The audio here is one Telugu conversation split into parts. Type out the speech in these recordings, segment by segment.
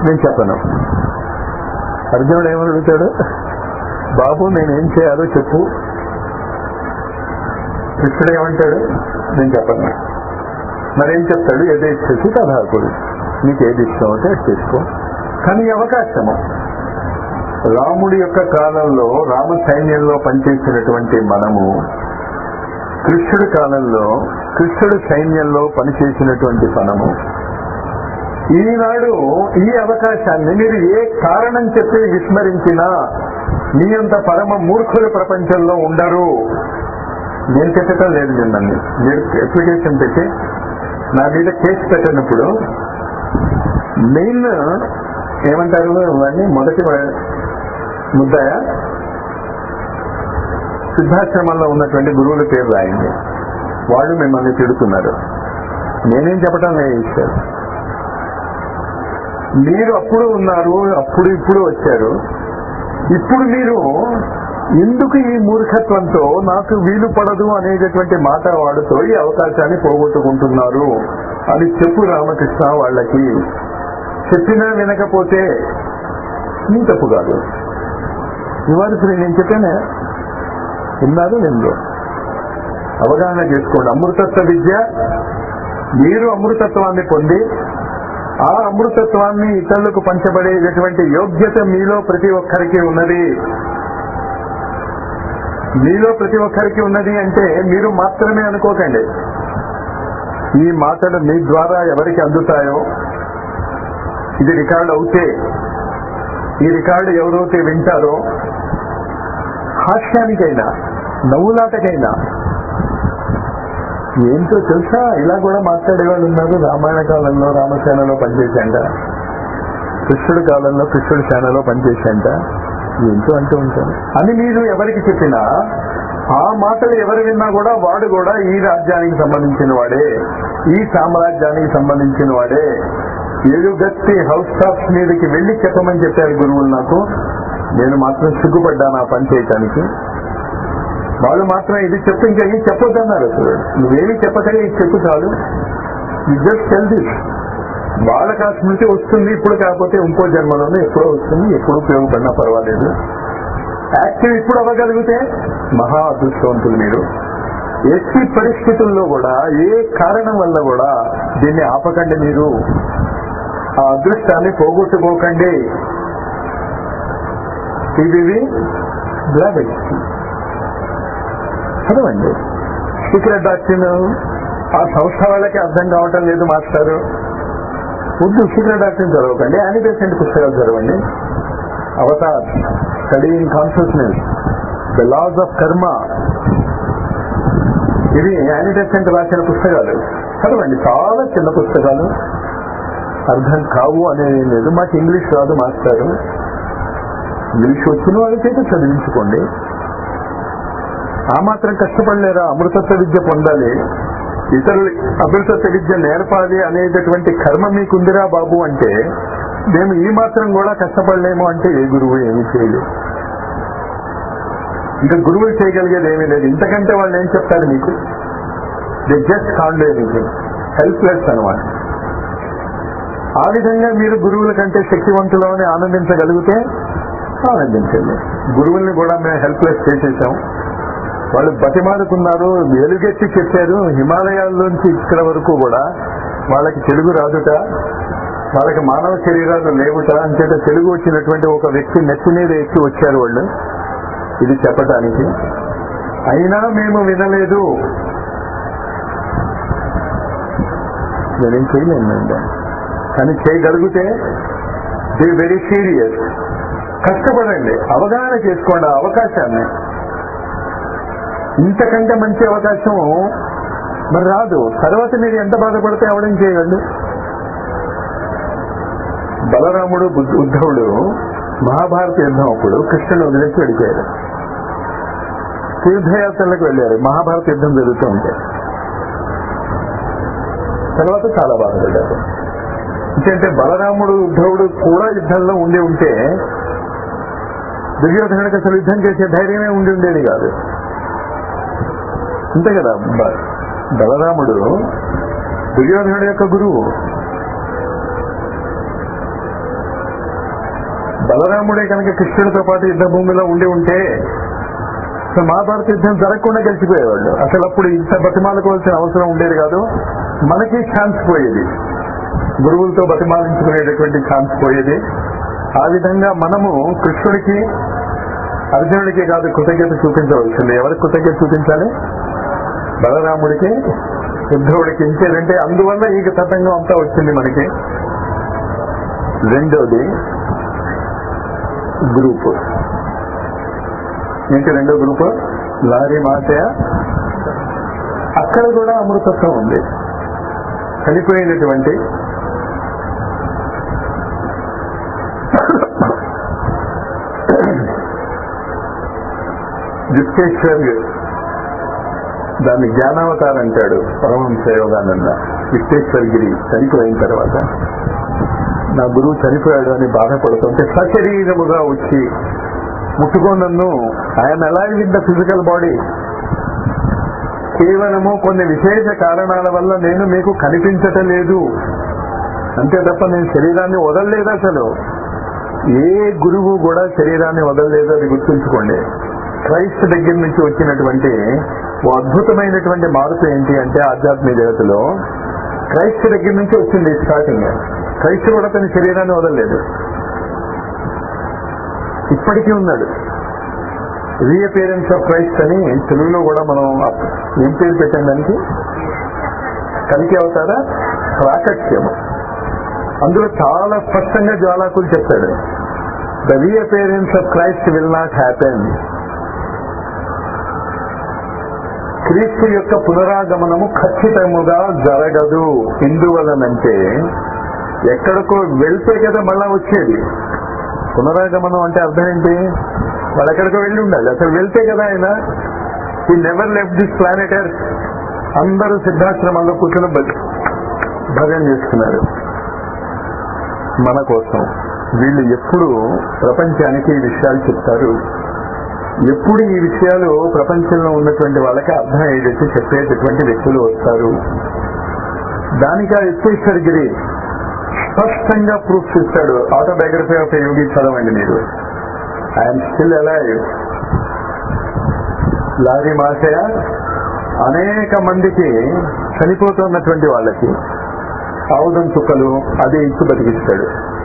నేను చెప్పను అర్జునుడు ఏమని అడుగుతాడు బాబు నేనేం చేయాలో చెప్పు కృష్ణుడు ఏమంటాడు నేను చెప్పను మరేం చెప్తాడు ఏదో ఇచ్చేసి కథాకుడు నీకు ఏది ఇష్టం అయితే అది చేసుకో కానీ ఈ అవకాశము రాముడి యొక్క కాలంలో రామ సైన్యంలో పనిచేసినటువంటి మనము కృష్ణుడి కాలంలో కృష్ణుడి సైన్యంలో పనిచేసినటువంటి మనము ఈనాడు ఈ అవకాశాన్ని మీరు ఏ కారణం చెప్పి విస్మరించినా మీ అంత పరమ మూర్ఖుల ప్రపంచంలో ఉండరు నేను చెప్పటం లేదు మిమ్మల్ని మీరు అప్లికేషన్ పెట్టి నా మీద కేసు పెట్టినప్పుడు మెయిన్ ఏమంటారు వాడిని మొదటి వా- ముద్దాయ సిద్ధాశ్రమంలో ఉన్నటువంటి గురువుల పేరు రాయండి వాళ్ళు మిమ్మల్ని తిడుతున్నారు నేనేం చెప్పటం లేదు ఇచ్చారు మీరు అప్పుడు ఉన్నారు అప్పుడు ఇప్పుడు వచ్చారు ఇప్పుడు మీరు ఎందుకు ఈ మూర్ఖత్వంతో నాకు వీలు పడదు అనేటటువంటి మాట వాడుతూ ఈ అవకాశాన్ని పోగొట్టుకుంటున్నారు అని చెప్పు రామకృష్ణ వాళ్ళకి చెప్పినా వినకపోతే నీ తప్పు కాదు ఇవాళ నేను చెప్పానే విన్నారు వినరు అవగాహన చేసుకోండి అమృతత్వ విద్య మీరు అమృతత్వాన్ని పొంది ఆ అమృతత్వాన్ని ఇతరులకు పంచబడేటటువంటి యోగ్యత మీలో ప్రతి ఒక్కరికి ఉన్నది మీలో ప్రతి ఒక్కరికి ఉన్నది అంటే మీరు మాత్రమే అనుకోకండి ఈ మాటలు మీ ద్వారా ఎవరికి అందుతాయో ఇది రికార్డు అవుతే ఈ రికార్డు ఎవరైతే వింటారో హాస్యానికైనా నవ్వులాటకైనా ఏంటో తెలుసా ఇలా కూడా మాట్లాడేవాళ్ళు ఉన్నారు రామాయణ కాలంలో రామసేనలో పనిచేశాంట కృష్ణుడి కాలంలో కృష్ణుడి సేనలో పనిచేశాంట ఏంటో అంటూ ఉంటాను అని మీరు ఎవరికి చెప్పినా ఆ మాటలు ఎవరు విన్నా కూడా వాడు కూడా ఈ రాజ్యానికి సంబంధించిన వాడే ఈ సామ్రాజ్యానికి సంబంధించిన వాడే ఏడుగత్తి హౌస్ టాప్స్ మీదకి వెళ్లి చెప్పమని చెప్పారు గురువులు నాకు నేను మాత్రం సిగ్గుపడ్డాను ఆ పని చేయటానికి వాళ్ళు మాత్రం ఇది చెప్పు ఇంకా ఏం చెప్పొద్దన్నారు అసలు నువ్వేమీ చెప్పకనే ఇది చెప్పు చాలు యూ జస్ట్ టెల్ దిస్ వాళ్ళకి ఆ స్మృతి వస్తుంది ఇప్పుడు కాకపోతే ఇంకో జన్మలోనే ఎప్పుడో వస్తుంది ఎప్పుడు ఉపయోగపడినా పర్వాలేదు యాక్టివ్ ఇప్పుడు అవ్వగలిగితే మహా అదృష్టవంతులు మీరు ఎట్టి పరిస్థితుల్లో కూడా ఏ కారణం వల్ల కూడా దీన్ని ఆపకండి మీరు ఆ అదృష్టాన్ని పోగొట్టుకోకండి ఇది బ్లాబెట్ చదవండి సీక్రెట్ డాక్టర్ ఆ సంస్థ వాళ్ళకి అర్థం కావటం లేదు మాస్టారు వద్దు సీక్రెట్ డాక్టర్ చదవకండి యానిబేసెంట్ పుస్తకాలు చదవండి Avatar study in consciousness the laws of karma ఇవి యానిబేసెంట్ రాసిన పుస్తకాలు చదవండి చాలా చిన్న పుస్తకాలు అర్థం కావు అనేది లేదు మాకు ఇంగ్లీష్ రాదు మాస్టారు ఇంగ్లీష్ వచ్చిన వాళ్ళకైతే చదివించుకోండి ఆ మాత్రం కష్టపడలేరా అమృతత్వ విద్య పొందాలి ఇతరులు అమృతత్వ విద్య నేర్పాలి అనేటటువంటి కర్మ మీకుందిరా బాబు అంటే మేము ఈ మాత్రం కూడా కష్టపడలేము అంటే ఏ గురువు ఏమి చేయలేదు ఇంకా గురువులు చేయగలిగేది ఏమీ లేదు ఇంతకంటే వాళ్ళు ఏం చెప్తారు మీకు they just can't anything helpless అనమాట ఆ విధంగా మీరు గురువుల కంటే శక్తివంతులని ఆనందించగలిగితే ఆనందించండి గురువుల్ని కూడా మేము హెల్ప్లెస్ చేసేసాం వాళ్ళు బతిమాలుకున్నారు వెలుగెత్తి చెప్పారు హిమాలయాల్లోంచి ఇక్కడ వరకు కూడా వాళ్ళకి తెలుగు రాదుట వాళ్ళకి మానవ శరీరాలు లేవుట అంచేత తెలుగు వచ్చినటువంటి ఒక వ్యక్తి నెత్తి మీద ఎక్కి వచ్చారు వాళ్ళు ఇది చెప్పటానికి అయినా మేము వినలేదు నేనేం చేయలేనండి కానీ చేయగలిగితే ది వెరీ సీరియస్ కష్టపడండి అవగాహన చేసుకోండి ఆ అవకాశాన్ని ఇంతకంటే మంచి అవకాశం మరి రాదు తర్వాత మీరు ఎంత బాధపడితే అవడం చేయగలడు బలరాముడు బుద్ధ- ఉద్ధవుడు మహాభారత యుద్ధం అప్పుడు కృష్ణుడు వదిలేసి వెళ్ళిపోయారు తీర్థయాత్రలకు వెళ్ళారు మహాభారత యుద్ధం జరుగుతూ ఉంటే తర్వాత చాలా బాధపడ్డారు ఎందుకంటే బలరాముడు ఉద్ధవుడు కూడా యుద్ధంలో ఉండి ఉంటే దుర్యోధనుడికి అసలు యుద్ధం చేసే ధైర్యమే ఉండి ఉండేది కాదు అంతే కదా బ- బలరాముడు దుర్యోధనుడి యొక్క గురువు బలరాముడే కనుక కృష్ణుడితో పాటు యుద్ధ భూమిలో ఉండి ఉంటే అసలు మహాభారత యుద్ధం జరగకుండా గెలిచిపోయేవాళ్ళు అసలు అప్పుడు ఇంత బతిమాలుకోవాల్సిన అవసరం ఉండేది కాదు మనకి ఛాన్స్ పోయేది గురువులతో బతిమాలించుకునేటటువంటి ఛాన్స్ పోయేది ఆ విధంగా మనము కృష్ణుడికి అర్జునుడికి కాదు కృతజ్ఞత చూపించవలసింది ఎవరికి కృతజ్ఞత చూపించాలి బలరాముడికి ఉద్ధవుడికి ఇంకేదంటే అందువల్ల ఈ తతంగం అంతా వచ్చింది మనకి రెండోది గ్రూప్ ఏంటి రెండో గ్రూప్ లారీ మాతయ అక్కడ కూడా అమృతత్వం ఉంది చనిపోయినటువంటి యుక్తేశ్వర్ దాన్ని జ్ఞానావతార్ అంటాడు పరమహంస యోగానంద యుక్తేశ్వర్ గిరి చనిపోయిన తర్వాత నా గురువు చనిపోయాడు అని బాధపడుతుంటే సశరీరముగా వచ్చి ముట్టుకో నన్ను ఆయన అలాగే విత్ ద ఫిజికల్ బాడీ కేవలము కొన్ని విశేష కారణాల వల్ల నేను మీకు కనిపించటం లేదు అంతే తప్ప నేను శరీరాన్ని వదలలేదు అసలు ఏ గురువు కూడా శరీరాన్ని వదలలేదు అది గుర్తుంచుకోండి క్రైస్ట్ దగ్గర నుంచి వచ్చినటువంటి ఓ అద్భుతమైనటువంటి మార్పు ఏంటి అంటే ఆధ్యాత్మిక జగత్తులో క్రైస్ట్ దగ్గర నుంచి వచ్చింది స్టార్టింగ్ క్రైస్ట్ కూడా తన శరీరాన్ని వదలలేదు ఇప్పటికీ ఉన్నాడు రీఅపేరెన్స్ ఆఫ్ క్రైస్ట్ అని తెలుగులో కూడా మనం ఏం పేరు పెట్టాం దానికి కలికి అవుతారా ప్రాకట్యం అందులో చాలా స్పష్టంగా జ్వాలాకులు చెప్తాడు the reappearance of Christ will not happen క్రీస్తు యొక్క పునరాగమనము ఖచ్చితముగా జరగదు ఎందువలనంటే ఎక్కడికో వెళ్తే కదా మళ్ళా వచ్చేది పునరాగమనం అంటే అర్థం ఏంటి వాళ్ళు ఎక్కడికో వెళ్ళి ఉండాలి అసలు వెళ్తే కదా ఆయన ఈ never left this planet earth అందరూ సిద్ధాశ్రమంలో కూర్చొని భజ- భజన చేస్తున్నారు మన కోసం వీళ్ళు ఎప్పుడు ప్రపంచానికి ఈ విషయాలు చెప్తారు ఎప్పుడు ఈ విషయాలు ప్రపంచంలో ఉన్నటువంటి వాళ్ళకి అర్థమయ్యేటట్టు చెప్పేటటువంటి వ్యక్తులు వస్తారు దానికి ఆ ఎత్తేశ్వర్ గిరి స్పష్టంగా ప్రూఫ్ ఇస్తాడు ఆటోబయోగ్రఫీ ఆఫ్ యోగి చదవండి మీరు I'm still alive Lahiri Mahasaya అనేక మందికి చనిపోతున్నటువంటి వాళ్ళకి ఆవుదం చుక్కలు అదే ఇచ్చి బతికిస్తాడు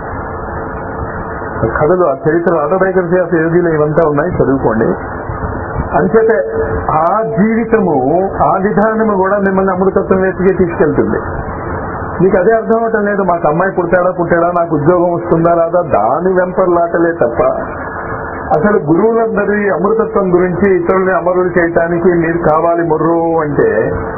కథలు ఆ చరిత్ర ఆటోబయోగ్రఫీ ఆఫ్ యోగిలో ఇవంతా ఉన్నాయి చదువుకోండి అంచేతే ఆ జీవితము ఆ విధానము కూడా మిమ్మల్ని అమృతత్వం వైపుకే తీసుకెళ్తుంది నీకు అదే అర్థం అవటం లేదు మాకు అమ్మాయి పుట్టాడా పుట్టాడా నాకు ఉద్యోగం వస్తుందా రాదా దాని వెంపర్లాటలే తప్ప అసలు గురువులందరూ ఈ అమృతత్వం గురించి ఇతరుల్ని అమరులు చేయటానికి మీరు కావాలి ముర్రు అంటే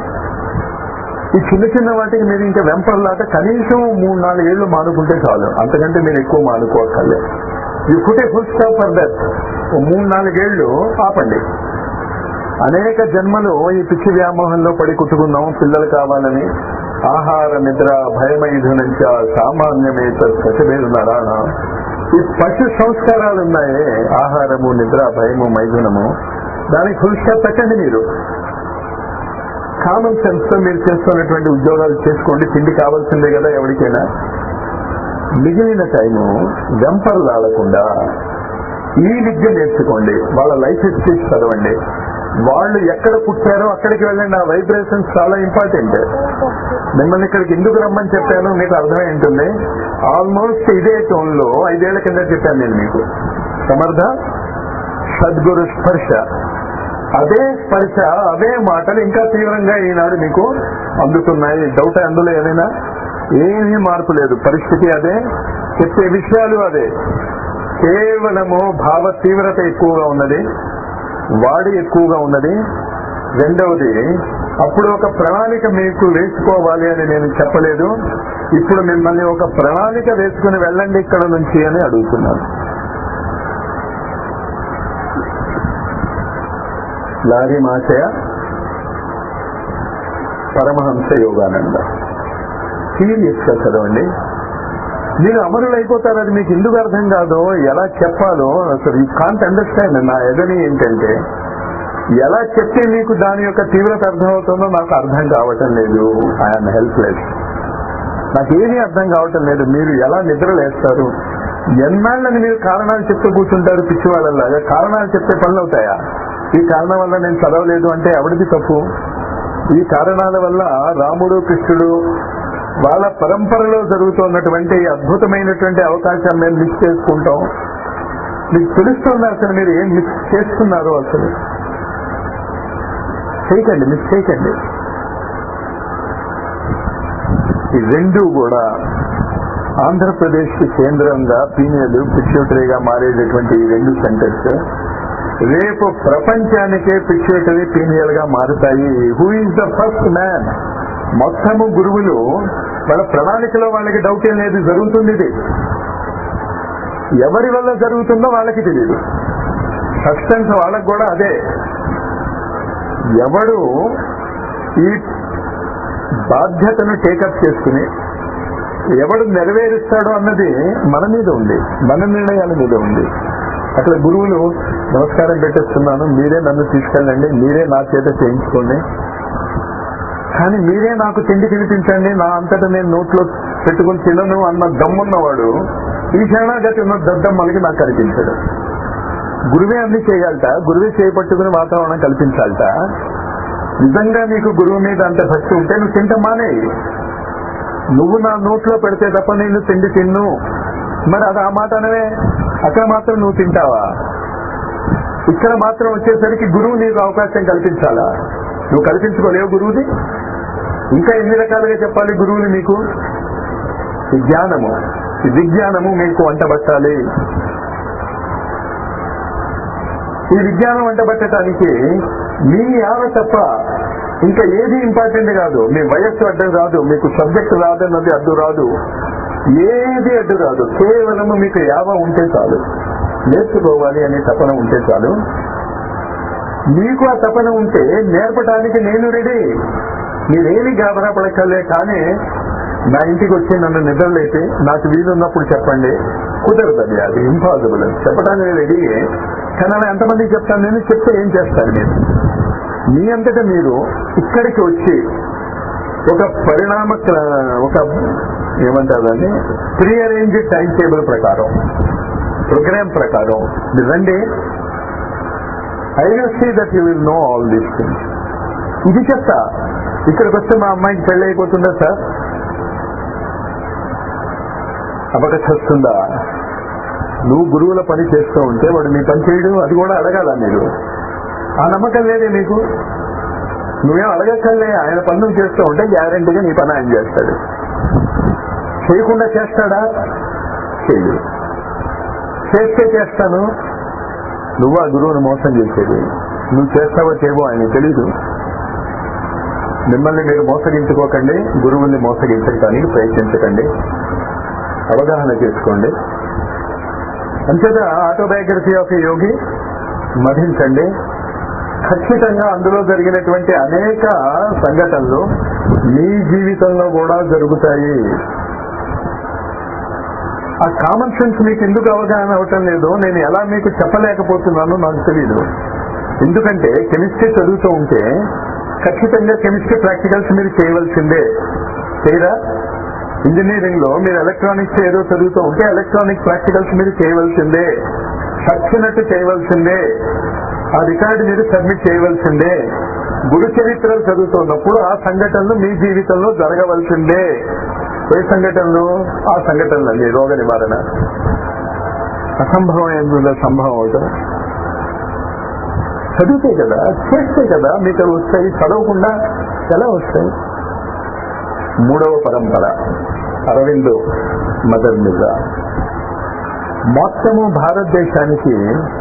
ఈ చిన్న చిన్న వాటికి మీరు ఇంకా వెంపర్లాట కనీసం మూడు నాలుగేళ్లు మానుకుంటే చాలు అంతకంటే మీరు ఎక్కువ మానుకోకర్లే you cut full stop for that ఓ మూడు నాలుగేళ్లు ఆపండి అనేక జన్మలు ఈ పిచ్చి వ్యామోహంలో పడి కుట్టుకుందాం పిల్లలు కావాలని ఆహార నిద్ర భయమైధునంచ సామాన్యమే సచమేరు నరాణ ఈ పశు సంస్కారాలు ఉన్నాయే ఆహారము నిద్ర భయము మైథునము దానికి ఫుల్ స్టాప్ పెట్టండి మీరు కామన్ సెన్స్ తో మీరు చేస్తున్నటువంటి ఉద్యోగాలు చేసుకోండి తిండి కావాల్సిందే కదా ఎవరికైనా మిగిలిన టైము వెంపర్లు ఆడకుండా ఈ విద్య నేర్చుకోండి వాళ్ళ లైఫ్ హిస్టరీస్ చదవండి వాళ్ళు ఎక్కడ పుట్టారో అక్కడికి వెళ్ళండి ఆ వైబ్రేషన్స్ చాలా ఇంపార్టెంట్ మిమ్మల్ని ఇక్కడికి ఎందుకు రమ్మని చెప్పాను మీకు అర్థమై ఉంటుంది ఆల్మోస్ట్ ఇదే టోన్ లో ఐదేళ్ల కింద చెప్పాను నేను మీకు సమర్థ సద్గురు స్పర్శ అదే స్పర్శ అదే మాటలు ఇంకా తీవ్రంగా ఈనాడు మీకు అందుతున్నాయి డౌట్ అందులో ఏదైనా ఏమీ మార్పు లేదు పరిస్థితి అదే చెప్పే విషయాలు అదే కేవలము భావ తీవ్రత ఎక్కువగా ఉన్నది వాడి ఎక్కువగా ఉన్నది రెండవది అప్పుడు ఒక ప్రణాళిక మీకు వేసుకోవాలి అని నేను చెప్పలేదు ఇప్పుడు మిమ్మల్ని ఒక ప్రణాళిక వేసుకుని వెళ్ళండి ఇక్కడ నుంచి అని అడుగుతున్నాను లారీ మాచయ పరమహంస యోగానంద సీరియస్ గా చదవండి మీరు అమరులు అయిపోతారు అది మీకు ఎందుకు అర్థం కాదు ఎలా చెప్పాలో అసలు యూ కాంట్ అండర్స్టాండ్ నా ఎదని ఏంటంటే ఎలా చెప్తే మీకు దాని యొక్క తీవ్రత అర్థమవుతుందో నాకు అర్థం కావటం లేదు ఐఎమ్ హెల్ప్లెస్ నాకు ఏమీ అర్థం కావటం లేదు మీరు ఎలా నిద్ర లేస్తారు ఎన్నాళ్ళని మీరు కారణాలు చెప్తూ కూర్చుంటారు పిచ్చి వాళ్ళలాగా కారణాలు చెప్తే పనులు అవుతాయా ఈ కారణం వల్ల నేను చదవలేదు అంటే ఎవరిది తప్పు ఈ కారణాల వల్ల రాముడు కృష్ణుడు వాళ్ళ పరంపరలో జరుగుతున్నటువంటి అద్భుతమైనటువంటి అవకాశాన్ని మేము మిస్ చేసుకుంటాం మీకు తెలుస్తుంది అసలు మీరు ఏం మిస్ చేస్తున్నారు అసలు చేయకండి మిస్ చేయకండి ఈ రెండు కూడా ఆంధ్రప్రదేశ్ కి కేంద్రంగా పీనియలు పిచ్యూటరీగా మారేటటువంటి ఈ రెండు సెంటర్స్ రేపు ప్రపంచానికే పిచ్యూటరీ పీనియల్ గా మారుతాయి who is the first man మొత్తము గురువులు వాళ్ళ ప్రణాళికలో వాళ్ళకి డౌట్ ఏం లేదు జరుగుతుంది ఇది ఎవరి వల్ల జరుగుతుందో వాళ్ళకి తెలియదు సబ్స్టెన్స్ వాళ్ళకి కూడా అదే ఎవడు ఈ బాధ్యతను టేకప్ చేసుకుని ఎవడు నెరవేరుస్తాడో అన్నది మన మీద ఉంది మన నిర్ణయాల మీద ఉంది అక్కడ గురువులు నమస్కారం పెట్టేస్తున్నాను మీరే నన్ను తీసుకెళ్ళండి మీరే నా చేత చేయించుకోండి కానీ మీరే నాకు తిండి తినిపించండి నా అంతటా నేను నోట్లో పెట్టుకుని తినను అన్న దమ్మున్నవాడు ఈ శరణాగతి ఉన్న దద్దమ్మలకి నాకు కనిపించడు గురువే అన్ని చేయాలట గురువే చేపట్టుకుని వాతావరణం కల్పించాలట నిజంగా నీకు గురువు మీద అంత భక్తి ఉంటే నువ్వు తింట మానేయి నువ్వు నా నోట్లో పెడితే తప్ప నేను తిండి తిన్ను మరి అది ఆ మాట అనవే అక్కడ మాత్రం నువ్వు తింటావా ఇక్కడ మాత్రం వచ్చేసరికి గురువు నీకు అవకాశం కల్పించాలా నువ్వు కల్పించుకోలేవు గురువుది ఇంకా ఎన్ని రకాలుగా చెప్పాలి గురువుని మీకు ఈ జ్ఞానము ఈ విజ్ఞానము మీకు వంటబట్టాలి ఈ విజ్ఞానం వంటబట్టడానికి మీ ఆవ తప్ప ఇంకా ఏది ఇంపార్టెంట్ కాదు మీ వయస్సు అడ్డం రాదు మీకు సబ్జెక్ట్ రాదన్నది అడ్డు రాదు ఏది అడ్డు రాదు కేవలము మీకు యావ ఉంటే చాలు నేర్చుకోవాలి అనే తపన ఉంటే చాలు మీకు ఆ తపన ఉంటే నేర్పడానికి నేను రెడీ మీరేమి గాబరా పడక్కర్లే కానీ నా ఇంటికి వచ్చి నన్ను నిద్రలేపి నాకు వీలున్నప్పుడు చెప్పండి కుదరదు అది అది ఇంపాసిబుల్ చెప్పడానికి రెడీ కానీ అలా ఎంతమందికి చెప్తాను నేను చెప్తే ఏం చేస్తారు మీరు మీ అంతటా మీరు ఇక్కడికి వచ్చి ఒక పరిణామ క్ర- ఒక ఏమంటారండి ప్రీ అరేంజ్ టైం టేబుల్ ప్రకారం ప్రోగ్రామ్ ప్రకారం మీరు రండి I will see that you will know all these things ఇది చెప్తా ఇక్కడికి వస్తే మా అమ్మాయికి పెళ్లి అయిపోతుందా సార్ అపకస్తుందా నువ్వు గురువుల పని చేస్తూ ఉంటే వాడు నీ పని చేయడు అది కూడా అడగాల మీరు ఆ నమ్మకం లేదే మీకు నువ్వేం అడగక్కర్లే ఆయన పనులు చేస్తూ ఉంటే గ్యారంటీగా నీ పని ఆయన చేస్తాడు చేయకుండా చేస్తాడా చేయడు చేస్తే చేస్తాను నువ్వు ఆ గురువుని మోసం చేసేది నువ్వు చేస్తావో చేయవో ఆయన తెలీదు మిమ్మల్ని మీరు మోసగించుకోకండి గురువుల్ని మోసగించడానికి ప్రయత్నించకండి అవగాహన చేసుకోండి అంతేత ఆటోబయోగ్రఫీ ఆఫ్ ఏ యోగి మధించండి ఖచ్చితంగా అందులో జరిగినటువంటి అనేక సంఘటనలు మీ జీవితంలో కూడా జరుగుతాయి ఆ కామన్ సెన్స్ మీకు ఎందుకు అవగాహన అవటం లేదు నేను ఎలా మీకు చెప్పలేకపోతున్నానో నాకు తెలియదు ఎందుకంటే కెమిస్ట్రీ చదువుతూ ఉంటే ఖచ్చితంగా కెమిస్ట్రీ ప్రాక్టికల్స్ మీరు చేయవలసిందే చేయరా ఇంజనీరింగ్ లో మీరు ఎలక్ట్రానిక్స్ ఏదో చదువుతూ ఉంటే ఎలక్ట్రానిక్ ప్రాక్టికల్స్ మీరు చేయవలసిందే చచ్చినట్టు చేయవలసిందే ఆ రికార్డు మీరు సబ్మిట్ చేయవలసిందే గురు చరిత్రలు చదువుతున్నప్పుడు ఆ సంఘటనలు మీ జీవితంలో జరగవలసిందే ఏ సంఘటనలు ఆ సంఘటనలండి రోగ నివారణ అసంభవం ఏందో సంభవం అవటం చదివితే కదా చేస్తే కదా మీకు అవి వస్తాయి చదవకుండా ఎలా వస్తాయి మూడవ పరంపర అరవింద్ మదర్ మీద మొత్తము భారతదేశానికి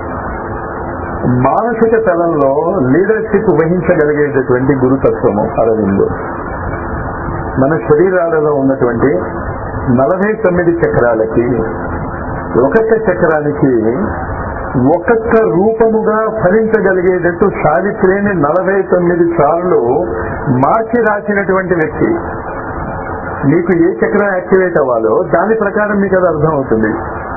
మానసిక తలంలో లీడర్షిప్ వహించగలిగేటటువంటి గురుతత్వము అరవింద్ మన శరీరాలలో ఉన్నటువంటి నలభై తొమ్మిది చక్రాలకి ఒక్కొక్క చక్రానికి ఒక్కొక్క రూపముగా ఫలించగలిగేటట్టు సావిత్రిని నలభై తొమ్మిది సార్లు మార్చి రాసినటువంటి వ్యక్తి మీకు ఏ చక్రం యాక్టివేట్ అవ్వాలో దాని ప్రకారం మీకు అది అర్థం అవుతుంది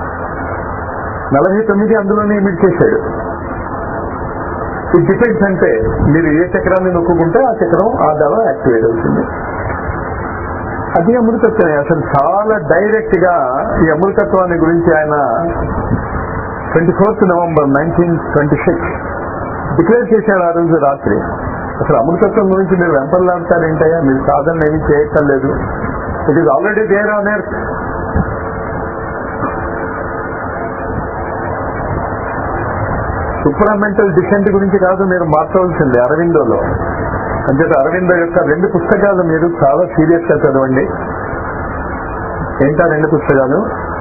నలభై తొమ్మిది అందులోనే ఇమిట్ చేశాడు ఇట్ డిపెండ్స్ అంటే మీరు ఏ చక్రాన్ని నొక్కుంటే ఆ చక్రం ఆ దళం యాక్టివేట్ అవుతుంది అది అమృతత్వమే అసలు చాలా డైరెక్ట్ గా ఈ అమృతత్వాన్ని గురించి ఆయన twenty fourth November nineteen twenty six declare చేశాడు ఆ రోజు రాత్రి అసలు అమృతత్వం గురించి మీరు వెంపర్లాడతారేంటయ్యా మీరు సాధనలు ఏమీ చేయటం లేదు it is already there on earth supramental descent గురించి కాదు మీరు మార్చవలసింది అరవిందోలో అంచేత అరవిందో యొక్క రెండు పుస్తకాలు మీరు చాలా సీరియస్ గా చదవండి ఏంటా రెండు పుస్తకాలు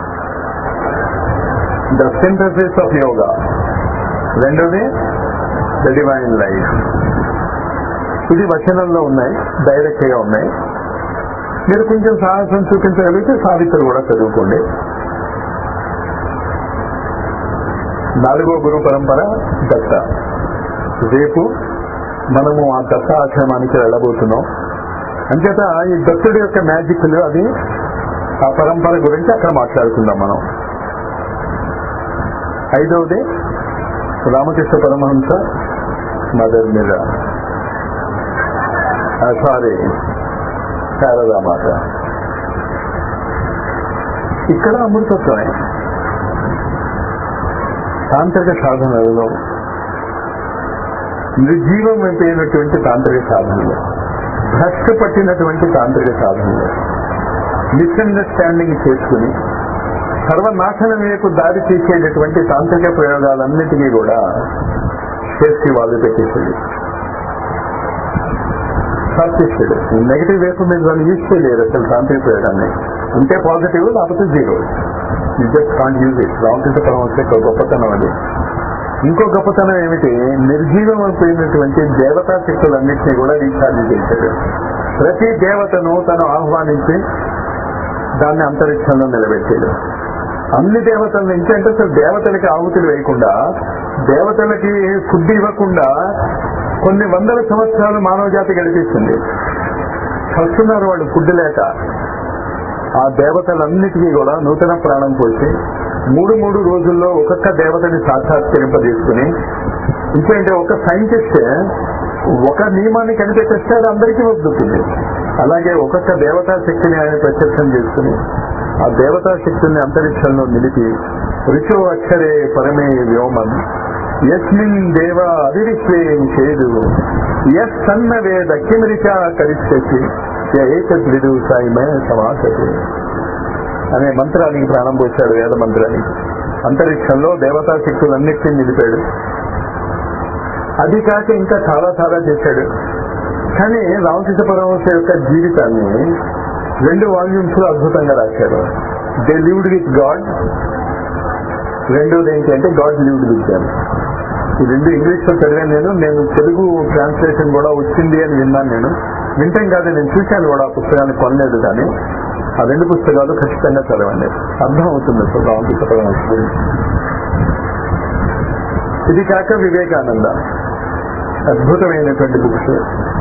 ద సింథసిస్ ఆఫ్ యోగా రెండోది ద డివైన్ లైఫ్ ఇది వచనంలో ఉన్నాయి డైరెక్ట్ గా ఉన్నాయి మీరు కొంచెం సాహసం చూపించగలిగితే సావిత్రి కూడా చదువుకోండి నాలుగో గురు పరంపర దత్త రేపు మనము ఆ దత్త ఆశ్రమానికి వెళ్ళబోతున్నాం అంచేత ఈ దత్తుడి యొక్క మ్యాజిక్లు అది ఆ పరంపర గురించి అక్కడ మాట్లాడుకుందాం మనం ఐదవది రామకృష్ణ పరమహంస మదర్ మీద సారీ శారదామాత ఇక్కడ అమృతత్వమే తాంత్రిక సాధనలలో నిర్జీవం అయిపోయినటువంటి తాంత్రిక సాధనలు భ్రష్టు పట్టినటువంటి తాంత్రిక సాధనలు మిస్అండర్స్టాండింగ్ చేసుకుని సర్వనాశనం వైపు దారి తీసేటటువంటి తాంత్రిక ప్రయోగాలన్నిటికీ కూడా సేఫ్టీ వాళ్ళు పెట్టేసేది సాధిస్తాడు నెగిటివ్ వైపు మీరు దాన్ని యూజ్ చేయలేరు అసలు తాంత్రిక ప్రయోగాన్ని ఉంటే పాజిటివ్ లేకపోతే zero you just can't use it Ramakrishna Paramahansa యొక్క గొప్పతనం అది ఇంకో గొప్పతనం ఏమిటి నిర్జీవం అయిపోయినటువంటి దేవతా శక్తులన్నింటినీ కూడా రీఛార్జ్ చేశాడు ప్రతి దేవతను తను ఆహ్వానించి దాన్ని అంతరిక్షంలో నిలబెట్టాడు అన్ని దేవతల నుంచి అంటే అసలు దేవతలకి ఆహుతులు వేయకుండా దేవతలకి ఫుడ్ ఇవ్వకుండా కొన్ని వందల సంవత్సరాలు మానవ జాతి గడిపిస్తుంది చస్తున్నారు వాళ్ళు ఫుడ్ లేక ఆ దేవతలన్నిటికీ కూడా నూతన ప్రాణం పోసి మూడు మూడు రోజుల్లో ఒక్కొక్క దేవతని సాక్షాత్కరింపజేసుకుని ఇంకేంటే ఒక సైంటిస్ట్ ఒక నియమాన్ని కనిపెట్టేస్తే అది అందరికీ వద్దుతుంది అలాగే ఒక్కొక్క దేవతా శక్తిని ఆయన ప్రత్యక్షం చేసుకుని ఆ దేవతా శక్తుల్ని అంతరిక్షంలో నిలిపి ఋషో అక్షరే పరమే వ్యోమన్ యస్మిన్ దేవ అవివిశ్వేం చేదు యస్ సన్న వేద కిమరిచా కరిష్యసి ఏకద్విడు సాయిమే సమాసతి అనే మంత్రానికి ప్రాణం పోశాడు వేద మంత్రానికి అంతరిక్షంలో దేవతా శక్తులన్నిటినీ నిలిపాడు అది కాక ఇంకా చాలా చాలా చేశాడు కానీ రామకృష్ణ పరమహంస యొక్క జీవితాన్ని రెండు వాల్యూమ్స్ లో అద్భుతంగా రాశారు దే లివ్డ్ విత్ గాడ్ రెండోది ఏంటంటే గాడ్ లివ్డ్ విత్ దెమ్ ఈ రెండు ఇంగ్లీష్ లో చదివాను నేను నేను తెలుగు ట్రాన్స్లేషన్ కూడా వచ్చింది అని విన్నాను నేను వింటాం కాదు నేను చూశాను కూడా ఆ పుస్తకాన్ని కొనలేదు కానీ ఆ రెండు పుస్తకాలు ఖచ్చితంగా చదవండి అర్థం అవుతుంది అసలు రామకృష్ణ పరమహంస గురించి ఇది కాక వివేకానంద అద్భుతమైనటువంటి బుక్స్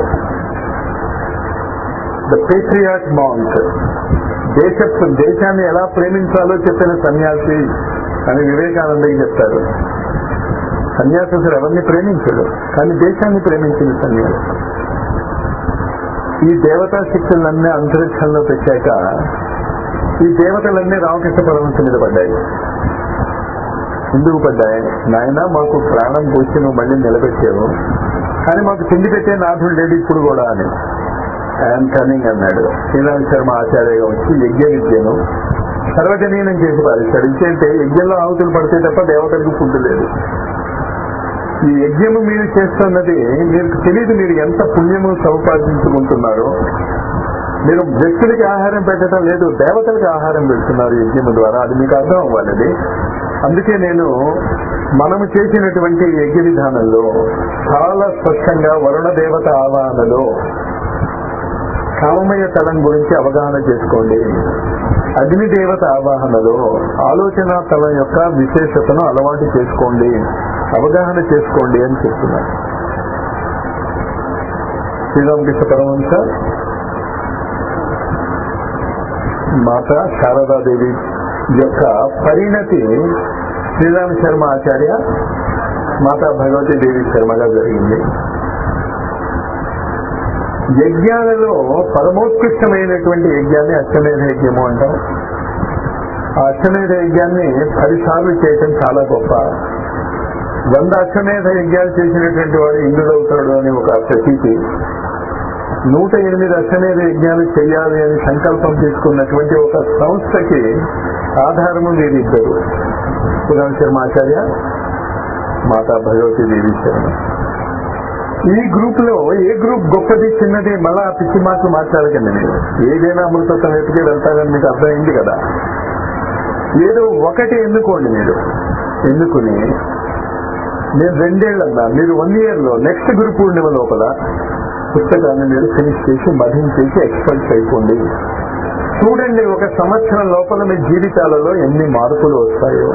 ద పేట్రియాట్ మాంక్ దేశ దేశాన్ని ఎలా ప్రేమించాలో చెప్పిన సన్యాసి అని వివేకానందకి చెప్తారు సన్యాసి అసలు ఎవరిని ప్రేమించడు కానీ దేశాన్ని ప్రేమించిన సన్యాసి ఈ దేవతా శక్తులన్నీ అంతరిక్షంలో పెట్టాక ఈ దేవతలన్నీ రామకృష్ణ పరమహంస మీద పడ్డాయి ఎందుకు పడ్డాయి నాయన మాకు ప్రాణం పోసి నువ్వు మళ్ళీ నిలబెట్టావు కానీ మాకు తిండి పెట్టే నాథుడు లేడు ఇప్పుడు కూడా అని ఐఎమ్ కనింగ్ అన్నాడు శ్రీరామ్ శర్మ ఆచార్యగా వచ్చి యజ్ఞ విద్యను సర్వజనీయం చేసి పాలిస్తాడు ఇంకేంటే యజ్ఞంలో ఆహుతులు పడితే తప్ప దేవతలకు ఫుడ్ లేదు ఈ యజ్ఞము మీరు చేస్తున్నది మీకు తెలియదు మీరు ఎంత పుణ్యము సముపార్జించుకుంటున్నారో మీరు వ్యక్తులకి ఆహారం పెట్టడం లేదు దేవతలకి ఆహారం పెడుతున్నారు యజ్ఞము ద్వారా అది మీకు అర్థం అవ్వాలి అందుకే నేను మనము చేసినటువంటి యజ్ఞ విధానంలో చాలా స్పష్టంగా వరుణ దేవత ఆవాహనలో కామమయ తలం గురించి అవగాహన చేసుకోండి అగ్ని దేవత ఆవాహనలో ఆలోచన తలం యొక్క విశేషతను అలవాటు చేసుకోండి అవగాహన చేసుకోండి అని చెప్తున్నారు శ్రీరామకృష్ణ పరమంశ మాత శారదాదేవి యొక్క పరిణతి శ్రీరామ్ శర్మ ఆచార్య మాతా భగవతి దేవి శర్మగా జరిగింది యజ్ఞాలలో పరమోత్కృష్టమైనటువంటి యజ్ఞాన్ని అశ్వమేధ యజ్ఞము అంటాం ఆ అశ్వమేధ యజ్ఞాన్ని పదిసార్లు చేయటం చాలా గొప్ప వంద అశ్వమేధ యజ్ఞాలు చేసినటువంటి వాడు ఇంద్రుడవుతాడు అని ఒక ప్రతీతి నూట ఎనిమిది అశ్వమేధ యజ్ఞాలు చేయాలి అని సంకల్పం తీసుకున్నటువంటి ఒక సంస్థకి ఆధారము వీరిద్దరు పురాణ శర్మాచార్య మాతా భగవతి దేవి శర్మ ఈ గ్రూప్ లో ఏ గ్రూప్ గొప్పది చిన్నది మళ్ళా ఆ పిచ్చి మాటలు మాట్లాడకండి మీరు ఏదైనా అమృతత్వం వెతికి వెళ్తారని మీకు అర్థమైంది కదా ఏదో ఒకటి ఎన్నుకోండి మీరు ఎన్నుకుని నేను రెండేళ్లన్నా మీరు వన్ ఇయర్ లో నెక్స్ట్ గురు పూర్ణిమ లోపల పుస్తకాన్ని మీరు ఫినిష్ చేసి మధిం చేసి ఎక్స్పర్ట్స్ అయిపోండి చూడండి ఒక సంవత్సరం లోపల మీ జీవితాలలో ఎన్ని మార్పులు వస్తాయో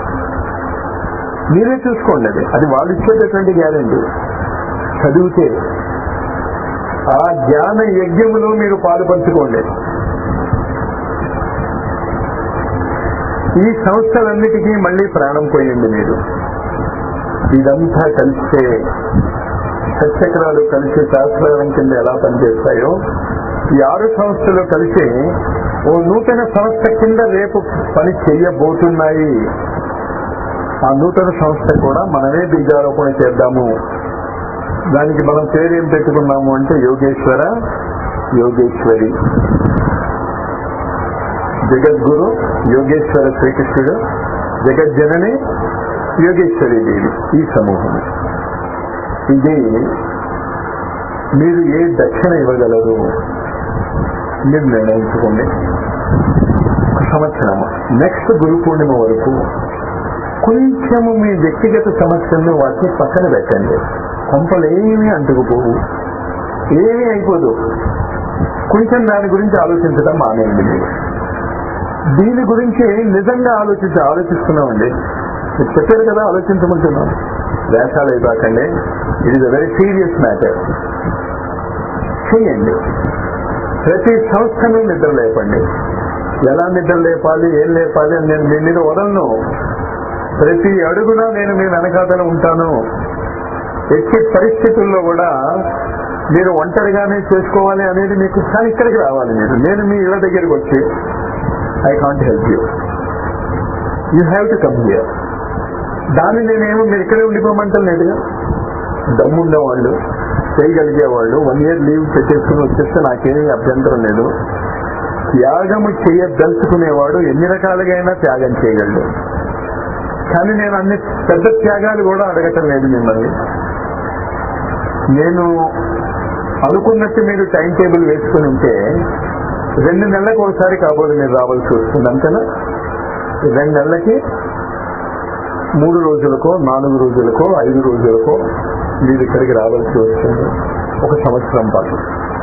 మీరే చూసుకోండి అది అది వాళ్ళు ఇచ్చేటటువంటి గ్యారంటీ చదివితే ఆ జ్ఞాన యజ్ఞములో మీరు పాలు పంచుకోండి ఈ సంస్థలన్నిటికీ మళ్ళీ ప్రాణం పోయింది మీరు ఇదంతా కలిస్తే సత్యక్రాలు కలిసి శాస్త్రాలం కింద ఎలా పనిచేస్తాయో ఈ ఆరు సంస్థలు కలిసి ఓ నూతన సంస్థ కింద రేపు పని చెయ్యబోతున్నాయి ఆ నూతన సంస్థ కూడా మనమే బీజారోపణ చేద్దాము దానికి మనం పేరు ఏం పెట్టుకున్నాము అంటే యోగేశ్వర యోగేశ్వరి జగద్గురు యోగేశ్వర శ్రీకృష్ణుడు జగజ్జనని యోగేశ్వరి దేవి ఈ సమూహం ఇది మీరు ఏ దక్షిణ ఇవ్వగలరు మీరు నిర్ణయించుకోండి ఒక సంవత్సరం నెక్స్ట్ గురు పూర్ణిమ వరకు కొంచెము మీ వ్యక్తిగత సమస్యలను వాటిని పక్కన పెట్టండి కొంపలు ఏమీ అంటుకుపోవు ఏమీ అయిపోదు కొంచెం దాని గురించి ఆలోచించడం మానేయండి మీరు దీని గురించి నిజంగా ఆలోచించి ఆలోచిస్తున్నామండి మీరు చెప్పారు కదా ఆలోచించమంటున్నాం వేషాలు అయిపోకండి it is a very serious matter చేయండి ప్రతి సంస్థను నిద్ర లేపండి ఎలా నిద్ర లేపాలి ఏం లేపాలి అని నేను మీ మీద వదలను ప్రతి అడుగున నేను మీ వెనకాతలు ఉంటాను ఎట్టి పరిస్థితుల్లో కూడా మీరు ఒంటరిగానే చేసుకోవాలి అనేది మీకు కానీ ఇక్కడికి రావాలి మీరు నేను మీ ఇళ్ళ దగ్గరికి వచ్చి I can't help you you have to come here దాన్ని నేనేమో మీరు ఇక్కడే ఉండిపోమంటలేదుగా దమ్ముండేవాళ్ళు చేయగలిగేవాళ్ళు వన్ ఇయర్ లీవ్ పెట్టేసుకుని వచ్చేస్తే నాకేమీ అభ్యంతరం లేదు త్యాగము చేయదలుచుకునేవాడు ఎన్ని రకాలుగైనా త్యాగం చేయగలడు కానీ నేను అన్ని పెద్ద త్యాగాలు కూడా అడగటం లేదు మిమ్మల్ని నేను అనుకున్నట్టు మీరు టైం టేబుల్ వేసుకుని ఉంటే రెండు నెలలకు ఒకసారి కాబోదు మీరు రావాల్సి వస్తుంది అంతేనా రెండు నెలలకి మూడు రోజులకో నాలుగు రోజులకో ఐదు రోజులకో మీరు ఇక్కడికి రావాల్సి వస్తుంది ఒక సంవత్సరం పాటు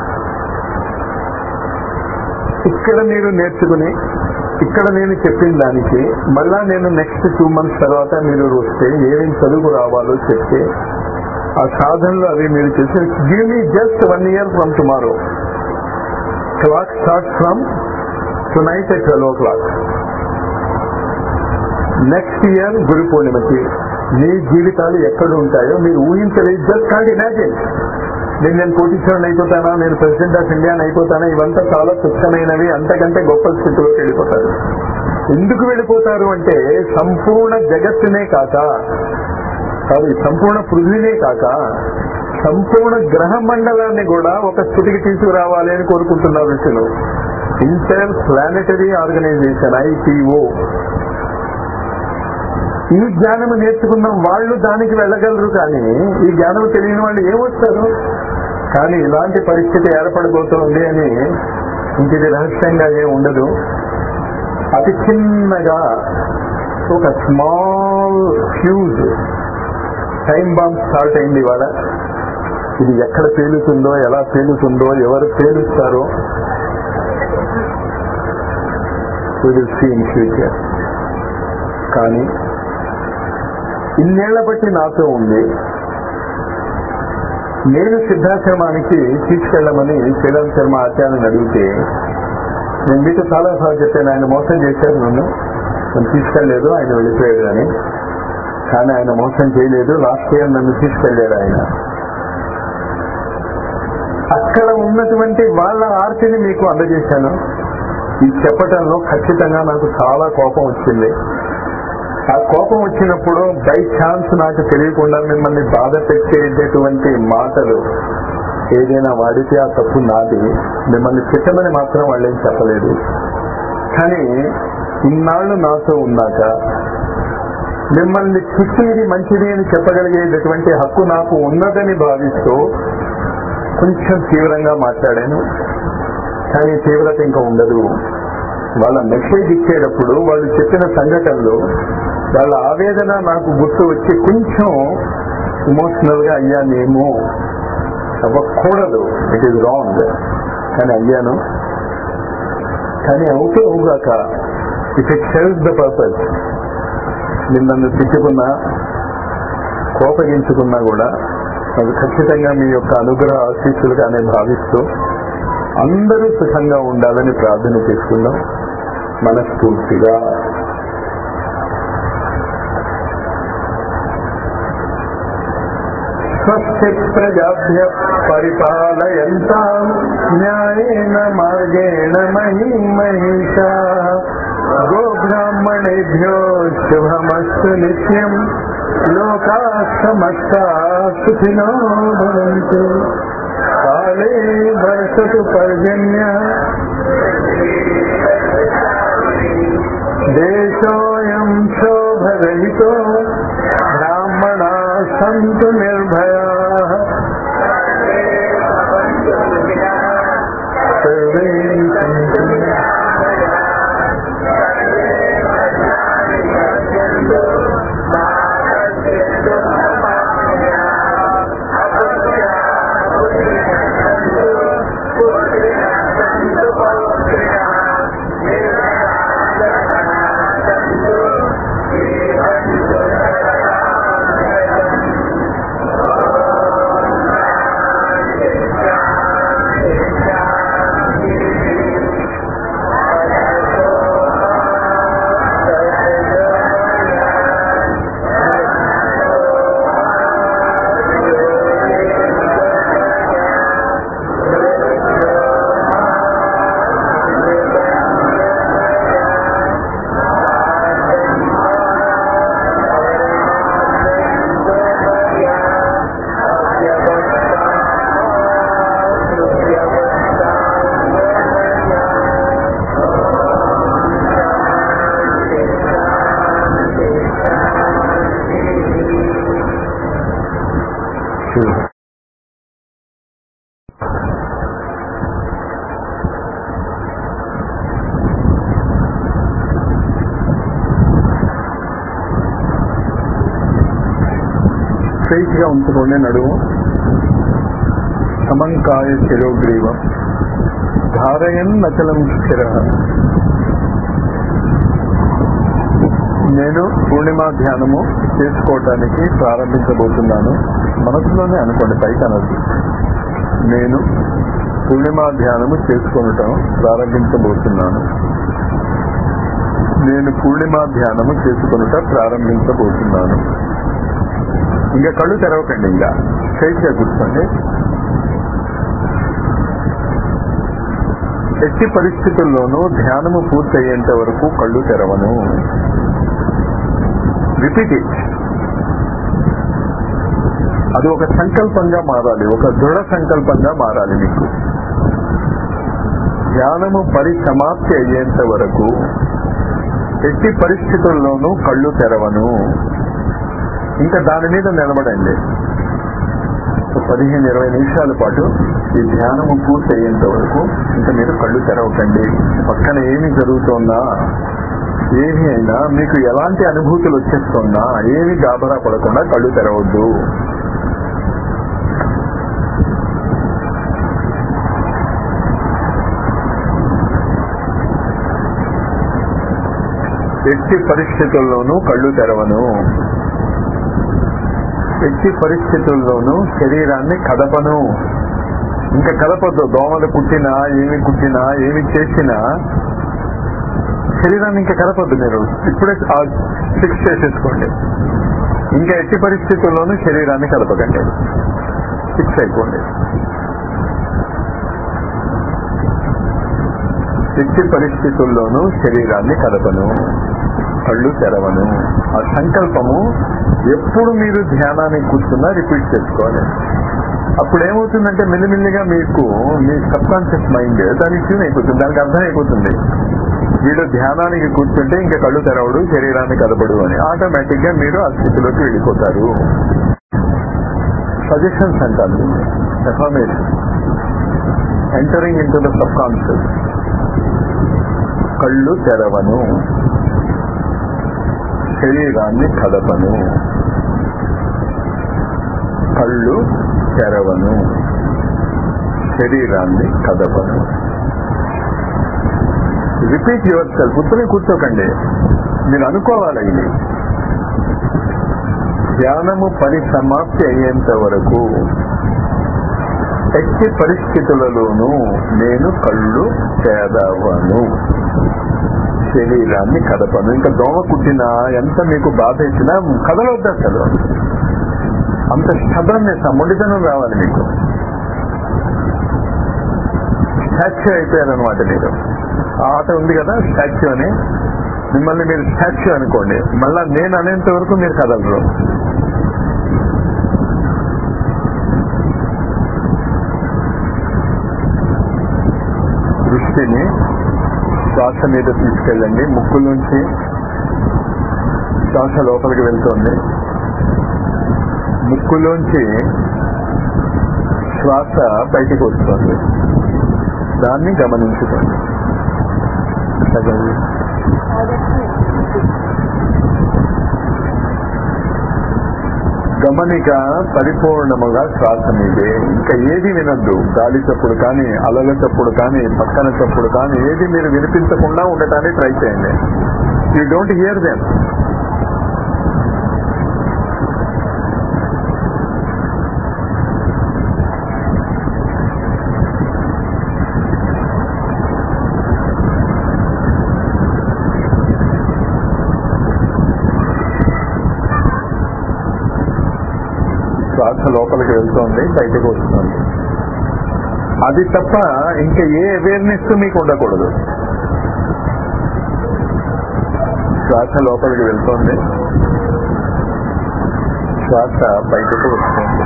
ఇక్కడ మీరు నేర్చుకుని ఇక్కడ నేను చెప్పిన దానికి మళ్ళా నేను నెక్స్ట్ టూ మంత్స్ తర్వాత మీరు వస్తే ఏమేమి చదువు రావాలో చెప్తే ఆ సాధనలు అవి మీరు చేసి give me just one year from tomorrow clock start from tonight at twelve o'clock next year Guru పూర్ణిమకి మీ జీవితాలు ఎక్కడ ఉంటాయో మీరు ఊహించలేదు జస్ట్ కాంట్ ఇమాజిన్ నేను నేను కోటీశ్వరుని అయిపోతానా నేను ప్రెసిడెంట్ ఆఫ్ ఇండియా అయిపోతానా ఇవంతా చాలా తుచ్చమైనవి అంతకంటే గొప్ప స్థితిలోకి వెళ్ళిపోతారు ఎందుకు వెళ్ళిపోతారు అంటే సంపూర్ణ జగత్తునే కాక కాదు ఈ సంపూర్ణ పృథ్వీనే కాక సంపూర్ణ గ్రహ మండలాన్ని కూడా ఒక స్థితికి తీసుకురావాలి అని కోరుకుంటున్నారు ఋషులు ఇంటర్ ప్లానెటరీ ఆర్గనైజేషన్ ఐపీఓ ఈ జ్ఞానము నేర్చుకున్న వాళ్ళు దానికి వెళ్ళగలరు కానీ ఈ జ్ఞానం తెలియని వాళ్ళు ఏమొస్తారు కానీ ఇలాంటి పరిస్థితి ఏర్పడబోతోంది అని ఇంటిది రహస్యంగా ఏం ఉండదు అతి చిన్నగా ఒక small fuse time bomb start అయింది ఇవాళ ఇది ఎక్కడ పేలుతుందో ఎలా పేలుతుందో ఎవరు పేలుస్తారో విల్ సీ ఇన్ ఫ్యూచర్ కానీ ఇన్నేళ్ల బట్టి నాతో ఉంది నేను సిద్ధాశ్రమానికి తీసుకెళ్ళమని శ్రీరామ్ శర్మ ఆచార్యని అడిగితే నేను మీతో చాలా సార్లు చెప్పాను ఆయన మోసం చేశారు నన్ను నన్ను తీసుకెళ్లేదు ఆయన వెళ్ళిపోయాడు అని కానీ ఆయన మోసం చేయలేదు లాస్ట్ ఇయర్ నన్ను తీసుకెళ్లాడు ఆయన అక్కడ ఉన్నటువంటి వాళ్ళ ఆర్తిని మీకు అందజేశాను ఈ చెప్పటంలో ఖచ్చితంగా నాకు చాలా కోపం వచ్చింది ఆ కోపం వచ్చినప్పుడు బై ఛాన్స్ నాకు తెలియకుండా మిమ్మల్ని బాధ పెట్టేటటువంటి మాటలు ఏదైనా వాడితే ఆ తప్పు నాది మిమ్మల్ని తిట్టమని మాత్రం వాళ్ళేం చెప్పలేదు కానీ ఇన్నాళ్ళు నాతో ఉన్నాక మిమ్మల్ని తిట్టేది మంచిది అని చెప్పగలిగేటటువంటి హక్కు నాకు ఉన్నదని భావిస్తూ కొంచెం తీవ్రంగా మాట్లాడాను కానీ తీవ్రత ఇంకా ఉండదు వాళ్ళ మెసేజ్ ఇచ్చేటప్పుడు వాళ్ళు చెప్పిన సంఘటనలు వాళ్ళ ఆవేదన నాకు గుర్తు వచ్చి కొంచెం ఇమోషనల్ గా అయ్యానేమో అవ్వకూడదు ఇట్ ఈస్ రాంగ్ కానీ అయ్యాను కానీ అవుతూ అవుగాక if it serves the purpose మీరు నన్ను తిట్టుకున్నా కోపగించుకున్నా కూడా అది ఖచ్చితంగా మీ యొక్క అనుగ్రహ ఆశీస్సులుగానే భావిస్తూ అందరూ సుఖంగా ఉండాలని ప్రార్థన చేసుకుందాం మనస్ఫూర్తిగా స్వస్తి ప్రజాభ్య పరిపాలయంతా న్యాయేన మార్గేణ మహీ మహిషా గోబ్రాహ్మణేభ్యో శుభమస్తు నిత్యం లోకా సమస్తా సుఖినో భవంతు కాళే వర్షతు పర్జన్య దేశోయం శోభరహితో బ్రాహ్మణా సంతు నిర్భయా సర్వే సంతు స్ట్రైట్ గా ఉంచుకోండి నడుము సమంకాయ శిరోగ్రీవం ధారయన్ నచలం స్థిర నేను పూర్ణిమా ధ్యానము చేసుకోవటానికి ప్రారంభించబోతున్నాను మనసులోనే అనుకోండి పైకి అనద్దు నేను పూర్ణిమా ధ్యానము చేసుకొనటం ప్రారంభించబోతున్నాను నేను పూర్ణిమా ధ్యానము చేసుకొనుట ప్రారంభించబోతున్నాను ఇంకా కళ్ళు తెరవకండి ఇంకా స్ట్రైట్ గా కూర్చోండి ఎట్టి పరిస్థితుల్లోనూ ధ్యానము పూర్తయ్యేంత వరకు కళ్ళు తెరవను రిపీట్ ఇట్ అది ఒక సంకల్పంగా మారాలి ఒక దృఢ సంకల్పంగా మారాలి మీకు ధ్యానము పరిసమాప్తి అయ్యేంత వరకు ఎట్టి పరిస్థితుల్లోనూ కళ్ళు తెరవను ఇంకా దాని మీద నిలబడండి ఒక పదిహేను ఇరవై నిమిషాల పాటు ఈ ధ్యానము పూర్తి అయ్యేంత వరకు ఇంకా మీరు కళ్ళు తెరవకండి పక్కన ఏమి జరుగుతోందా ఏమి అయినా మీకు ఎలాంటి అనుభూతులు వచ్చేస్తున్నా ఏమి గాబరా పడకుండా కళ్ళు తెరవద్దు ఎట్టి పరిస్థితుల్లోనూ కళ్ళు తెరవను ఎట్టి పరిస్థితుల్లోనూ శరీరాన్ని కదపను ఇంకా కదపద్దు దోమలు కుట్టినా ఏమి కుట్టినా ఏమి చేసినా శరీరాన్ని ఇంకా కదపద్దు మీరు ఇప్పుడే ఫిక్స్ చేసేసుకోండి ఇంకా ఎట్టి పరిస్థితుల్లోనూ శరీరాన్ని కదపకండి ఫిక్స్ అయిపోండి ఎట్టి పరిస్థితుల్లోనూ శరీరాన్ని కదపను కళ్ళు తెరవను ఆ సంకల్పము ఎప్పుడు మీరు ధ్యానానికి కూర్చున్నా రిపీట్ చేసుకోవాలి అప్పుడు ఏమవుతుందంటే మెల్లిమెల్లిగా మీకు మీ సబ్ కాన్షియస్ మైండ్ దానికి ట్యూన్ అయిపోతుంది దానికి అర్థం అయిపోతుంది వీడు ధ్యానానికి కూర్చుంటే ఇంకా కళ్ళు తెరవడు శరీరాన్ని కదపడు అని ఆటోమేటిక్ గా మీరు ఆ స్థితిలోకి వెళ్ళిపోతారు సజెషన్స్ అంటారు affirmation entering into the sub conscious కళ్ళు తెరవను శరీరాన్ని కదపను కళ్ళు తెరవను శరీరాన్ని కదపను రిపీట్ యువర్ సెల్ఫ్ ఉత్తరే కూర్చోకండి మీరు అనుకోవాలి ఇది ధ్యానము పరిసమాప్తి అయ్యేంత వరకు ఎట్టి పరిస్థితులలోనూ నేను కళ్ళు తెరవను శరీరాన్ని కదపను ఇంకా దోమ కుట్టినా ఎంత మీకు బాధ ఇచ్చినా కదలొద్దు అసలు అంత స్టబర్నెస్ ఆ మొండితనం రావాలి మీకు స్టాచ్యూ అయిపోయారనమాట మీరు ఆ ఆట ఉంది కదా స్టాచ్యూ అని మిమ్మల్ని మీరు స్టాచ్యూ అనుకోండి మళ్ళా నేను అనేంత వరకు మీరు కదలరు దృష్టిని శ్వాస మీద తీసుకెళ్ళండి ముక్కు నుంచి శ్వాస లోపలికి వెళ్తుంది ముక్కులోంచి శ్వాస బయటికి వస్తుంది దాన్ని గమనించుకోండి గమనిక పరిపూర్ణముగా శ్వాస మీదే ఇంకా ఏది వినొద్దు గాలి చప్పుడు కానీ అలల చప్పుడు కానీ పక్కన చప్పుడు కానీ ఏది మీరు వినిపించకుండా ఉండటానికి ట్రై చేయండి యూ డోంట్ హియర్ దెమ్ శ్వాస లోపలికి వెళ్తోంది బయటకు వస్తుంది అది తప్ప ఇంకా ఏ అవేర్నెస్ మీకు ఉండకూడదు శ్వాస లోపలికి వెళ్తోంది శ్వాస బయటకు వస్తుంది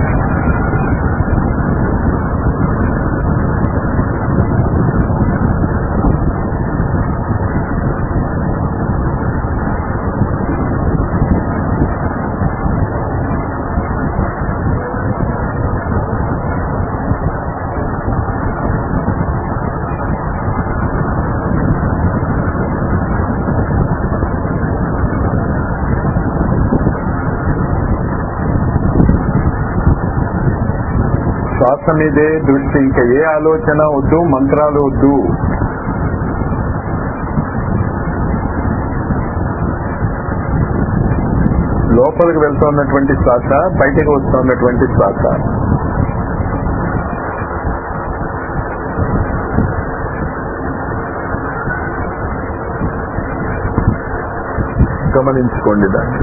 శ్వాస మీదే దృష్టి ఇంకా ఏ ఆలోచన వద్దు మంత్రాలు వద్దు లోపలికి వెళ్తున్నటువంటి శ్వాస బయటకు వస్తున్నటువంటి శ్వాస గమనించుకోండి దాన్ని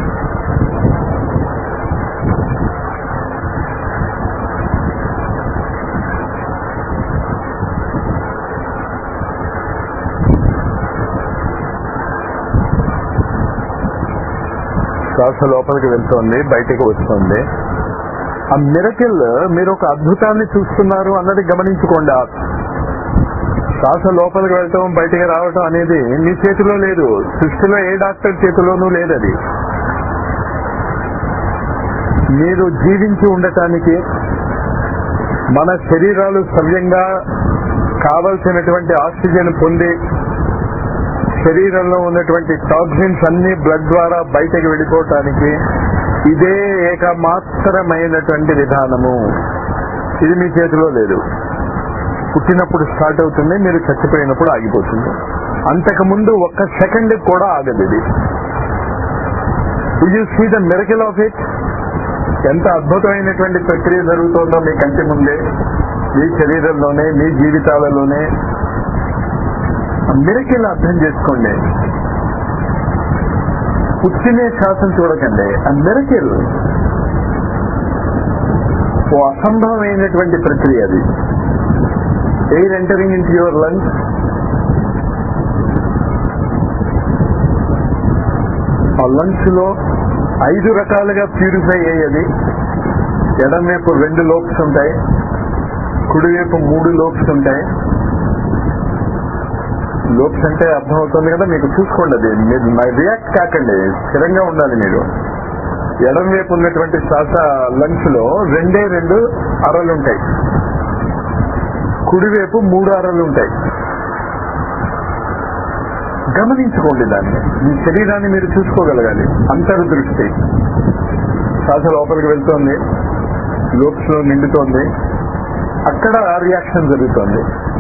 శ్వాస లోపలికి వెళ్తోంది బయటకు వస్తుంది ఆ మిరకిల్ మీరు ఒక అద్భుతాన్ని చూస్తున్నారు అన్నది గమనించుకోండి ఆ శ్వాస లోపలికి వెళ్ళటం బయటికి రావటం అనేది మీ చేతిలో లేదు సృష్టిలో ఏ డాక్టర్ చేతిలోనూ లేదు అది మీరు జీవించి ఉండటానికి మన శరీరాలు సవ్యంగా కావలసినటువంటి ఆక్సిజన్ పొంది శరీరంలో ఉన్నటువంటి టాక్సిన్స్ అన్ని బ్లడ్ ద్వారా బయటకు వెళ్ళిపోవటానికి ఇదే ఏకమాత్రమైనటువంటి విధానము ఇది మీ చేతిలో లేదు పుట్టినప్పుడు స్టార్ట్ అవుతుంది మీరు చచ్చిపోయినప్పుడు ఆగిపోతుంది అంతకు ముందు ఒక్క సెకండ్ కూడా ఆగదు ఇది you see the miracle of it ఎంత అద్భుతమైనటువంటి ప్రక్రియ జరుగుతోందో మీ కంటి ముందే మీ శరీరంలోనే మీ జీవితాలలోనే మిరకిల్ అర్థం చేసుకోండి పుట్టినే శ్వాసం చూడకండి ఆ మిరకిల్ ఓ అసంభవమైనటువంటి ప్రక్రియ అది air entering in your lungs ఆ లంగ్స్ లో ఐదు రకాలుగా ప్యూరిఫై అయ్యేది ఎడమవైపు రెండు లోబ్స్ ఉంటాయి కుడివైపు మూడు లోబ్స్ ఉంటాయి లోబ్స్ అంటే అర్థమవుతుంది కదా మీకు చూసుకోండి అది మీరు రియాక్ట్ కాకండి స్థిరంగా ఉండాలి మీరు ఎడం వైపు ఉన్నటువంటి శ్వాస లంగ్స్ లో రెండే రెండు అరలు ఉంటాయి కుడివైపు మూడు అరలు ఉంటాయి గమనించుకోండి దాన్ని మీ శరీరాన్ని మీరు చూసుకోగలగాలి అంతర్దృష్టి శ్వాస లోపలికి వెళ్తోంది లోప్స్ లో నిండుతోంది అక్కడ రియాక్షన్ జరుగుతోంది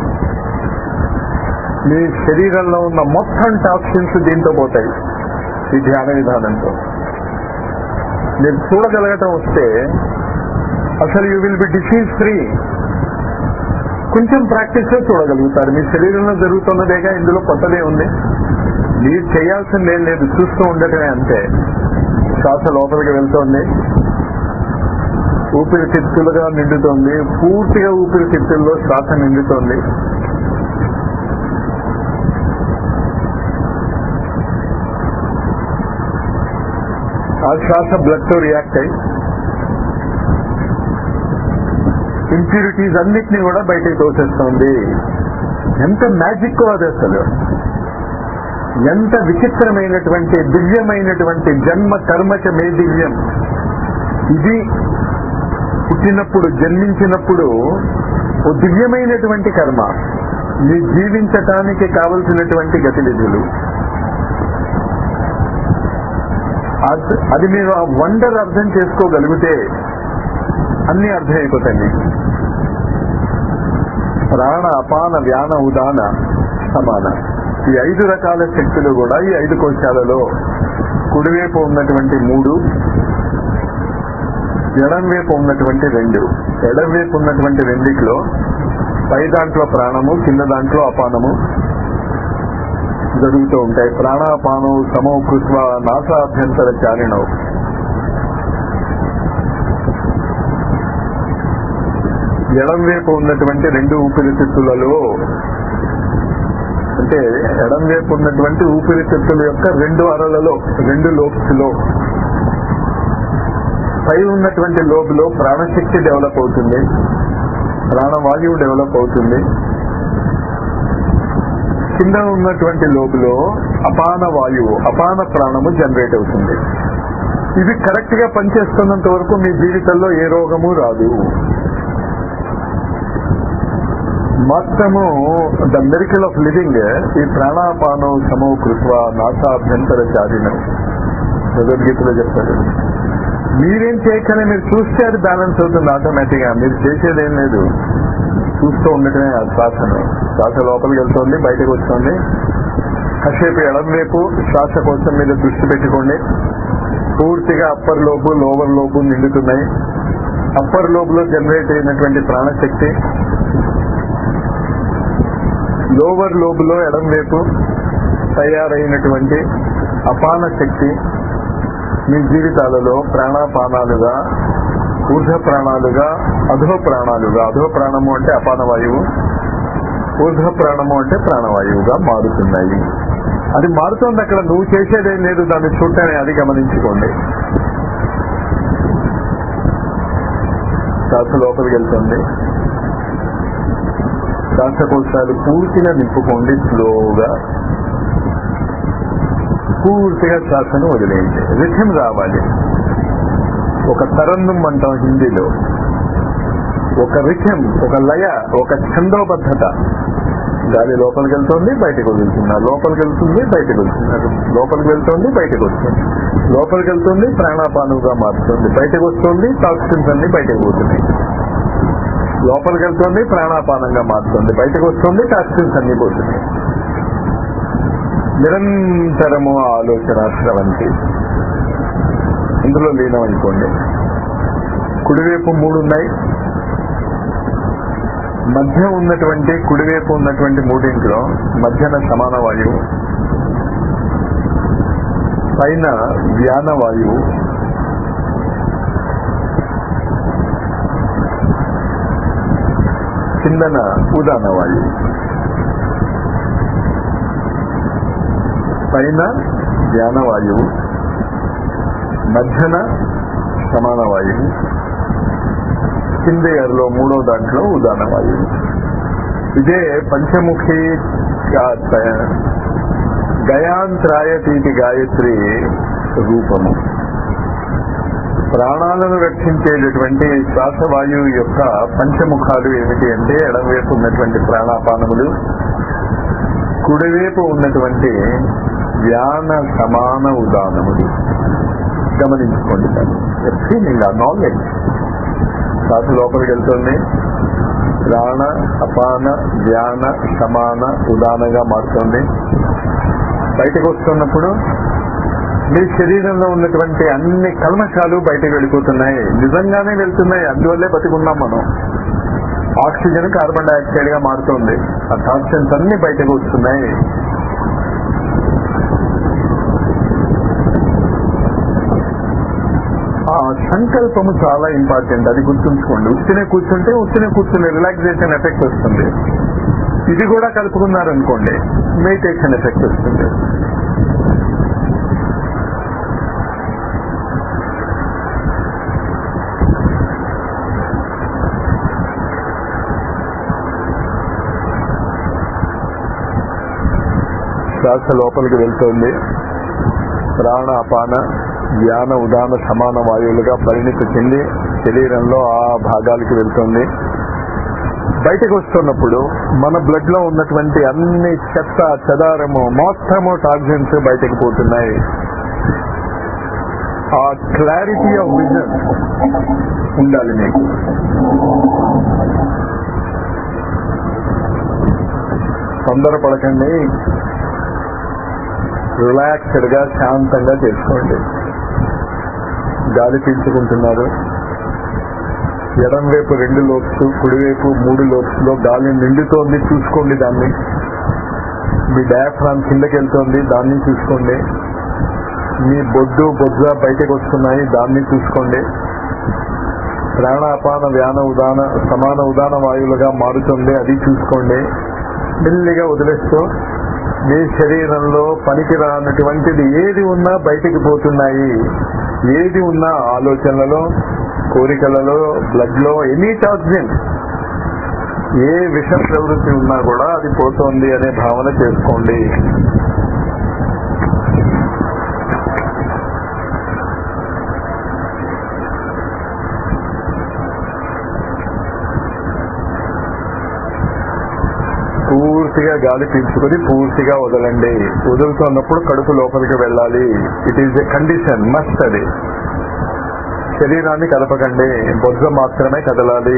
మీ శరీరంలో ఉన్న మొత్తం టాక్సిన్స్ దీంతో పోతాయి ఈ ధ్యాన విధానంతో మీరు చూడగలగటం వస్తే అసలు you will be disease free కొంచెం ప్రాక్టీస్ చూడగలుగుతారు మీ శరీరంలో జరుగుతున్నదేగా ఇందులో కొత్తదే ఉంది మీరు చేయాల్సింది ఏం లేదు చూస్తూ ఉండటమే అంతే శ్వాస లోపలికి వెళ్తోంది ఊపిరితిత్తులుగా నిండుతోంది పూర్తిగా ఊపిరితిత్తుల్లో శ్వాస నిండుతోంది ఆ శ్వాస బ్లడ్ తో రియాక్ట్ అయ్యి ఇంప్యూరిటీస్ అన్నిటినీ కూడా బయటికి తోసేస్తుంది ఎంత మ్యాజిక్ అది అసలు ఎంత విచిత్రమైనటువంటి దివ్యమైనటువంటి జన్మ కర్మచ మే దివ్యం ఇది పుట్టినప్పుడు జన్మించినప్పుడు ఓ దివ్యమైనటువంటి కర్మ మీ జీవించటానికి కావలసినటువంటి గతివిధులు అద్- అది మీరు ఆ వండర్ అర్థం చేసుకోగలిగితే అన్ని అర్థమైపోతాయి మీకు ప్రాణ అపాన వ్యాన ఉదాన సమాన ఈ ఐదు రకాల శక్తులు కూడా ఈ ఐదు కోశాలలో కుడివైపు ఉన్నటువంటి మూడు ఎడం వైపు ఉన్నటువంటి రెండు ఎడం వైపు ఉన్నటువంటి రెండిట్లో పై దాంట్లో ప్రాణము కింద దాంట్లో అపానము జరుగుతూ ఉంటాయి ప్రాణాపానం సమో కృత్వ నాసాభ్యంతర చారిణవు ఎడం వైపు ఉన్నటువంటి రెండు ఊపిరితిత్తులలో అంటే ఎడం వైపు ఉన్నటువంటి ఊపిరితిత్తుల యొక్క రెండు అరలలో రెండు లోబ్స్ లో పై ఉన్నటువంటి లోబులో ప్రాణశక్తి డెవలప్ అవుతుంది ప్రాణవాయువు డెవలప్ అవుతుంది కింద ఉన్నటువంటి లోబులో అపాన వాయువు అపాన ప్రాణము జనరేట్ అవుతుంది ఇది కరెక్ట్ గా పనిచేస్తున్నంత వరకు మీ జీవితంలో ఏ రోగము రాదు మొత్తము ద మెరికల్ ఆఫ్ లివింగ్ ఈ ప్రాణాపానం సమకృత్వ నాసాభ్యంతర చారిణం భగవద్గీతలో చెప్తారు మీరేం చేయకనే మీరు చూస్తే అది బ్యాలెన్స్ అవుతుంది ఆటోమేటిక్ గా మీరు చేసేది ఏం లేదు చూస్తూ ఉండటమే ఆ శ్వాసను శ్వాస లోపలికి వెళ్తుంది బయటకు వస్తుంది కాసేపు ఎడం వైపు శ్వాస కోసం మీద దృష్టి పెట్టుకోండి పూర్తిగా అప్పర్ లోబు లోవర్ లోబు నిండుతున్నాయి అప్పర్ లోబులో జనరేట్ అయినటువంటి ప్రాణశక్తి లోవర్ లోబులో ఎడం వైపు తయారైనటువంటి అపాన శక్తి మీ జీవితాలలో ప్రాణాపానాలుగా ఊర్ధ ప్రాణాలుగా అధో ప్రాణాలుగా అధో ప్రాణము అంటే అపాన వాయువు ఊర్ధ ప్రాణము అంటే ప్రాణవాయువుగా మారుతున్నాయి అది మారుతోంది అక్కడ నువ్వు చేసేదేం లేదు దాన్ని చూడటానే అది గమనించుకోండి శ్వాస లోపలికి వెళ్తుంది శ్వాసకోశాలు పూర్తిగా నింపుకోండి స్లోగా పూర్తిగా శ్వాసను వదిలేయండి రిథం రావాలి ఒక తరంగం అంటాం హిందీలో ఒక రిథం ఒక లయ ఒక ఛందోబద్ధత గాలి లోపలికి వెళ్తుంది బయటకు వదులుతున్నారు లోపలికి వెళ్తుంది బయటకు వెళ్తున్నారు లోపలికి వెళ్తుంది బయటకు వస్తుంది లోపలికి వెళ్తుంది ప్రాణాపానుగా మారుతుంది బయటకు వస్తుంది టాక్సిన్స్ అన్ని బయటకు పోతున్నాయి లోపలికి వెళ్తుంది ప్రాణాపానంగా మారుతుంది బయటకు వస్తుంది టాక్సిన్స్ అన్ని పోతున్నాయి నిరంతరము ఆ ఆలోచన స్రవంతి ఇందులో లీనం అనుకోండి కుడివైపు మూడు ఉన్నాయి మధ్య ఉన్నటువంటి కుడివైపు ఉన్నటువంటి మూడింట్లో మధ్యన సమాన వాయువు పైన వ్యాన వాయువు కిందన ఉదాన వాయువు పైన వ్యాన వాయువు మధ్యన సమాన వాయువు కింద ఎరలో మూడో దాంట్లో ఉదాన వాయువు ఇదే పంచముఖి గా- గయాంత్రాయతీతి గాయత్రి రూపము ప్రాణాలను రక్షించేటటువంటి శ్వాసవాయువు యొక్క పంచముఖాలు ఏమిటి అంటే ఎడమవైపు ఉన్నటువంటి ప్రాణాపానములు కుడివైపు ఉన్నటువంటి వ్యాన సమాన ఉదానములు గమనించుకోండి ఫీలింగ్ ఆ నాలెడ్జ్ శ్వాస లోపలికి వెళ్తుంది ప్రాణ అపాన వ్యాన సమాన ఉదానగా మారుతుంది బయటకు వస్తున్నప్పుడు మీ శరీరంలో ఉన్నటువంటి అన్ని కల్మషాలు బయటకు వెళ్ళిపోతున్నాయి నిజంగానే వెళ్తున్నాయి అందువల్లే బతికున్నాం మనం ఆక్సిజన్ కార్బన్ డైఆక్సైడ్ గా మారుతుంది ఆ టాక్సిన్స్ అన్ని బయటకు వస్తున్నాయి ఆ సంకల్పము చాలా ఇంపార్టెంట్ అది గుర్తుంచుకోండి ఉత్తినే కూర్చుంటే ఉత్తినే కూర్చుని రిలాక్సేషన్ ఎఫెక్ట్ వస్తుంది ఇది కూడా కలుపుకున్నారనుకోండి మెడిటేషన్ ఎఫెక్ట్ వస్తుంది శ్వాస లోపలికి వెళ్తోంది ప్రాణ అపాన వ్యాన ఉదాన సమాన వాయువులుగా పరిణితి చెంది శరీరంలో ఆ భాగాలకి వెళ్తుంది బయటకు వస్తున్నప్పుడు మన బ్లడ్ లో ఉన్నటువంటి అన్ని చెత్త చెదారము మొత్తము టాక్సిన్స్ బయటకు పోతున్నాయి ఆ క్లారిటీ ఆఫ్ విజన్ ఉండాలి మీకు తొందరపడకండి రిలాక్స్డ్ గా శాంతంగా చేసుకోండి గాలి పీల్చుకుంటున్నారు ఎడం వైపు రెండు లోప్స్ కుడివైపు మూడు లోప్స్ లో గాలి నిండుతోంది చూసుకోండి దాన్ని మీ డయాఫ్రామ్ కిందకి వెళ్తోంది దాన్ని చూసుకోండి మీ బొడ్డు బొజ్జ బయటకు వస్తున్నాయి దాన్ని చూసుకోండి ప్రాణాపాన వ్యాన ఉదాన సమాన ఉదాన వాయువులుగా మారుతుంది అది చూసుకోండి మెల్లిగా వదిలేస్తూ మీ శరీరంలో పనికి రానటువంటిది ఏది ఉన్నా బయటికి పోతున్నాయి ఏది ఉన్నా ఆలోచనలలో కోరికలలో బ్లడ్ లో ఎనీ టాక్సిన్ ఏ విష ప్రవృత్తి ఉన్నా కూడా అది పోతోంది అనే భావన చేసుకోండి పూర్తిగా గాలి పీల్చుకొని పూర్తిగా వదలండి వదులుతున్నప్పుడు కడుపు లోపలికి వెళ్ళాలి it is a condition must అది శరీరాన్ని కదపకండి బొజ్జ మాత్రమే కదలాలి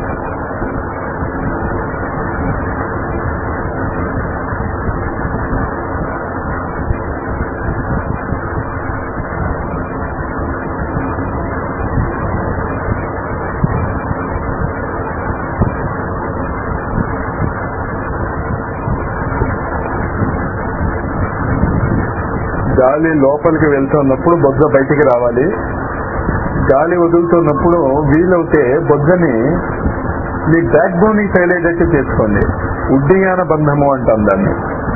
గాలి లోపలికి వెళ్తున్నప్పుడు బొజ్జ బయటికి రావాలి గాలి వదులుతున్నప్పుడు వీలవుతే బొజ్జని మీ బ్యాక్ బోన్ తేలేటట్టు చేసుకోండి ఉడ్డీయాన బంధము అంటాం దాన్ని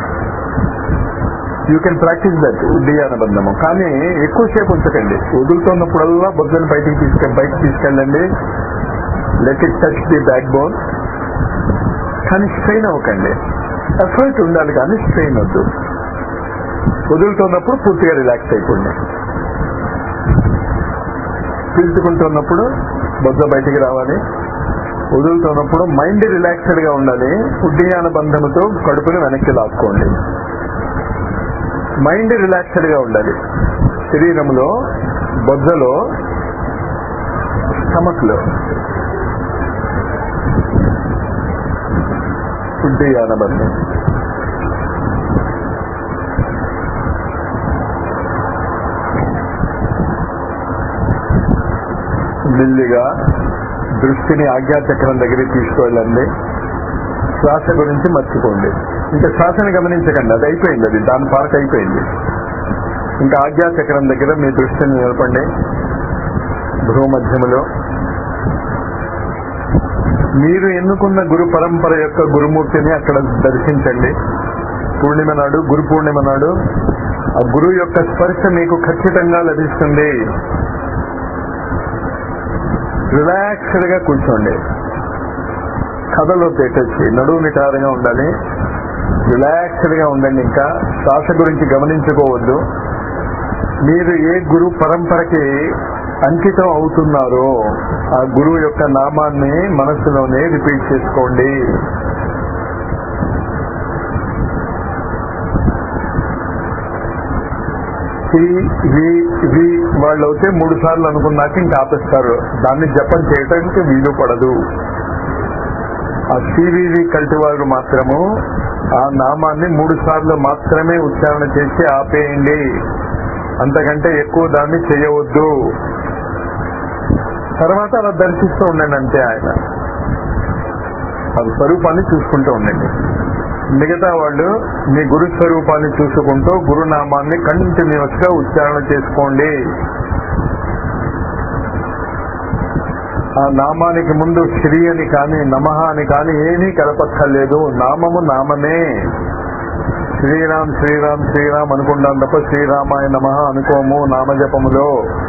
యూ కెన్ ప్రాక్టీస్ దట్ ఉడ్డీయాన బంధము కానీ ఎక్కువసేపు ఉంచకండి వదులుతున్నప్పుడల్లా బొజ్జని బయటికి తీసుకె బయటకు తీసుకెళ్ళండి let it touch the back bone కానీ స్ట్రెయిన్ అవ్వకండి ఎఫర్ట్ ఉండాలి కానీ స్ట్రెయిన్ వద్దు వదులుతున్నప్పుడు పూర్తిగా రిలాక్స్ అయిపోండి పీల్చుకుంటున్నప్పుడు బొజ్జ బయటికి రావాలి వదులుతున్నప్పుడు మైండ్ రిలాక్స్డ్ గా ఉండాలి ఉడ్డీయాన బంధముతో కడుపుని వెనక్కి లాక్కోండి మైండ్ రిలాక్స్డ్ గా ఉండాలి శరీరంలో బొజ్జలో స్టమక్ లో ఉడ్డీయాన బంధం మెల్లిగా దృష్టిని ఆజ్ఞాచక్రం దగ్గరికి తీసుకువెళ్ళండి శ్వాస గురించి మర్చిపోండి ఇంకా శ్వాసని గమనించకండి అది అయిపోయింది అది దాని పార్క్ అయిపోయింది ఇంకా ఆజ్ఞాచక్రం దగ్గర మీ దృష్టిని నిలపండి భూమధ్యములో మీరు ఎన్నుకున్న గురు పరంపర యొక్క గురుమూర్తిని అక్కడ దర్శించండి పూర్ణిమ నాడు గురు పూర్ణిమ నాడు ఆ గురువు యొక్క స్పర్శ మీకు ఖచ్చితంగా లభిస్తుంది రిలాక్స్డ్ గా కూర్చోండి కథలో పెట్టేసి నడువు నిటారుగా ఉండాలి రిలాక్స్డ్ గా ఉండండి ఇంకా శ్వాస గురించి గమనించుకోవద్దు మీరు ఏ గురు పరంపరకి అంకితం అవుతున్నారో ఆ గురువు యొక్క నామాన్ని మనసులోనే రిపీట్ చేసుకోండి సి వి వి వాళ్ళు అయితే మూడు సార్లు అనుకున్నాక ఇంకా ఆపేస్తారు దాన్ని జపం చేయటానికి వీలు పడదు ఆ సివివి కల్టి వారు మాత్రము ఆ నామాన్ని మూడు సార్లు మాత్రమే ఉచ్చారణ చేసి ఆపేయండి అంతకంటే ఎక్కువ దాన్ని చేయవద్దు తర్వాత అలా దర్శిస్తూ ఉండండి అంతే ఆయన అది స్వరూపాన్ని చూసుకుంటూ ఉండండి మిగతా వాళ్ళు మీ గురు స్వరూపాన్ని చూసుకుంటూ గురునామాన్ని కంటిన్యూస్ గా ఉచ్చారణ చేసుకోండి ఆ నామానికి ముందు శ్రీ అని కానీ నమః అని కానీ ఏమీ కలపక్కర్లేదు నామము నామమే శ్రీరామ్ శ్రీరామ్ శ్రీరామ్ అనుకుంటాం తప్ప శ్రీరామాయ నమ అనుకోము నామజపములో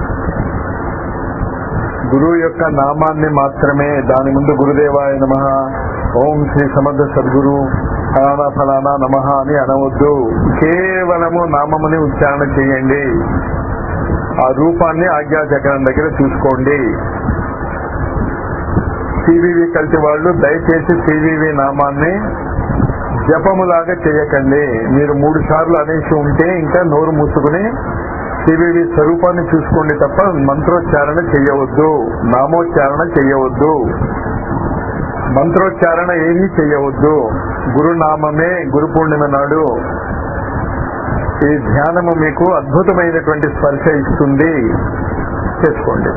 గురువు యొక్క నామాన్ని మాత్రమే దాని ముందు గురుదేవాయ నమ ఓం శ్రీ సమర్థ సద్గురు ఫలానా ఫలానా నమ అని అనవద్దు కేవలము నామముని ఉచ్చారణ చేయండి ఆ రూపాన్ని ఆజ్ఞాచక్రం దగ్గర చూసుకోండి సివివి కలిసి వాళ్ళు దయచేసి సివివి నామాన్ని జపములాగా చేయకండి మీరు మూడు సార్లు అనేసి ఉంటే ఇంకా నోరు మూసుకుని సివివి స్వరూపాన్ని చూసుకోండి తప్ప మంత్రోచ్చారణ చేయవద్దు నామోచ్చారణ చేయవద్దు మంత్రోచ్చారణ ఏమీ చేయవద్దు గురునామమే గురు పూర్ణిమ నాడు ఈ ధ్యానము మీకు అద్భుతమైనటువంటి స్పర్శ ఇస్తుంది చేసుకోండి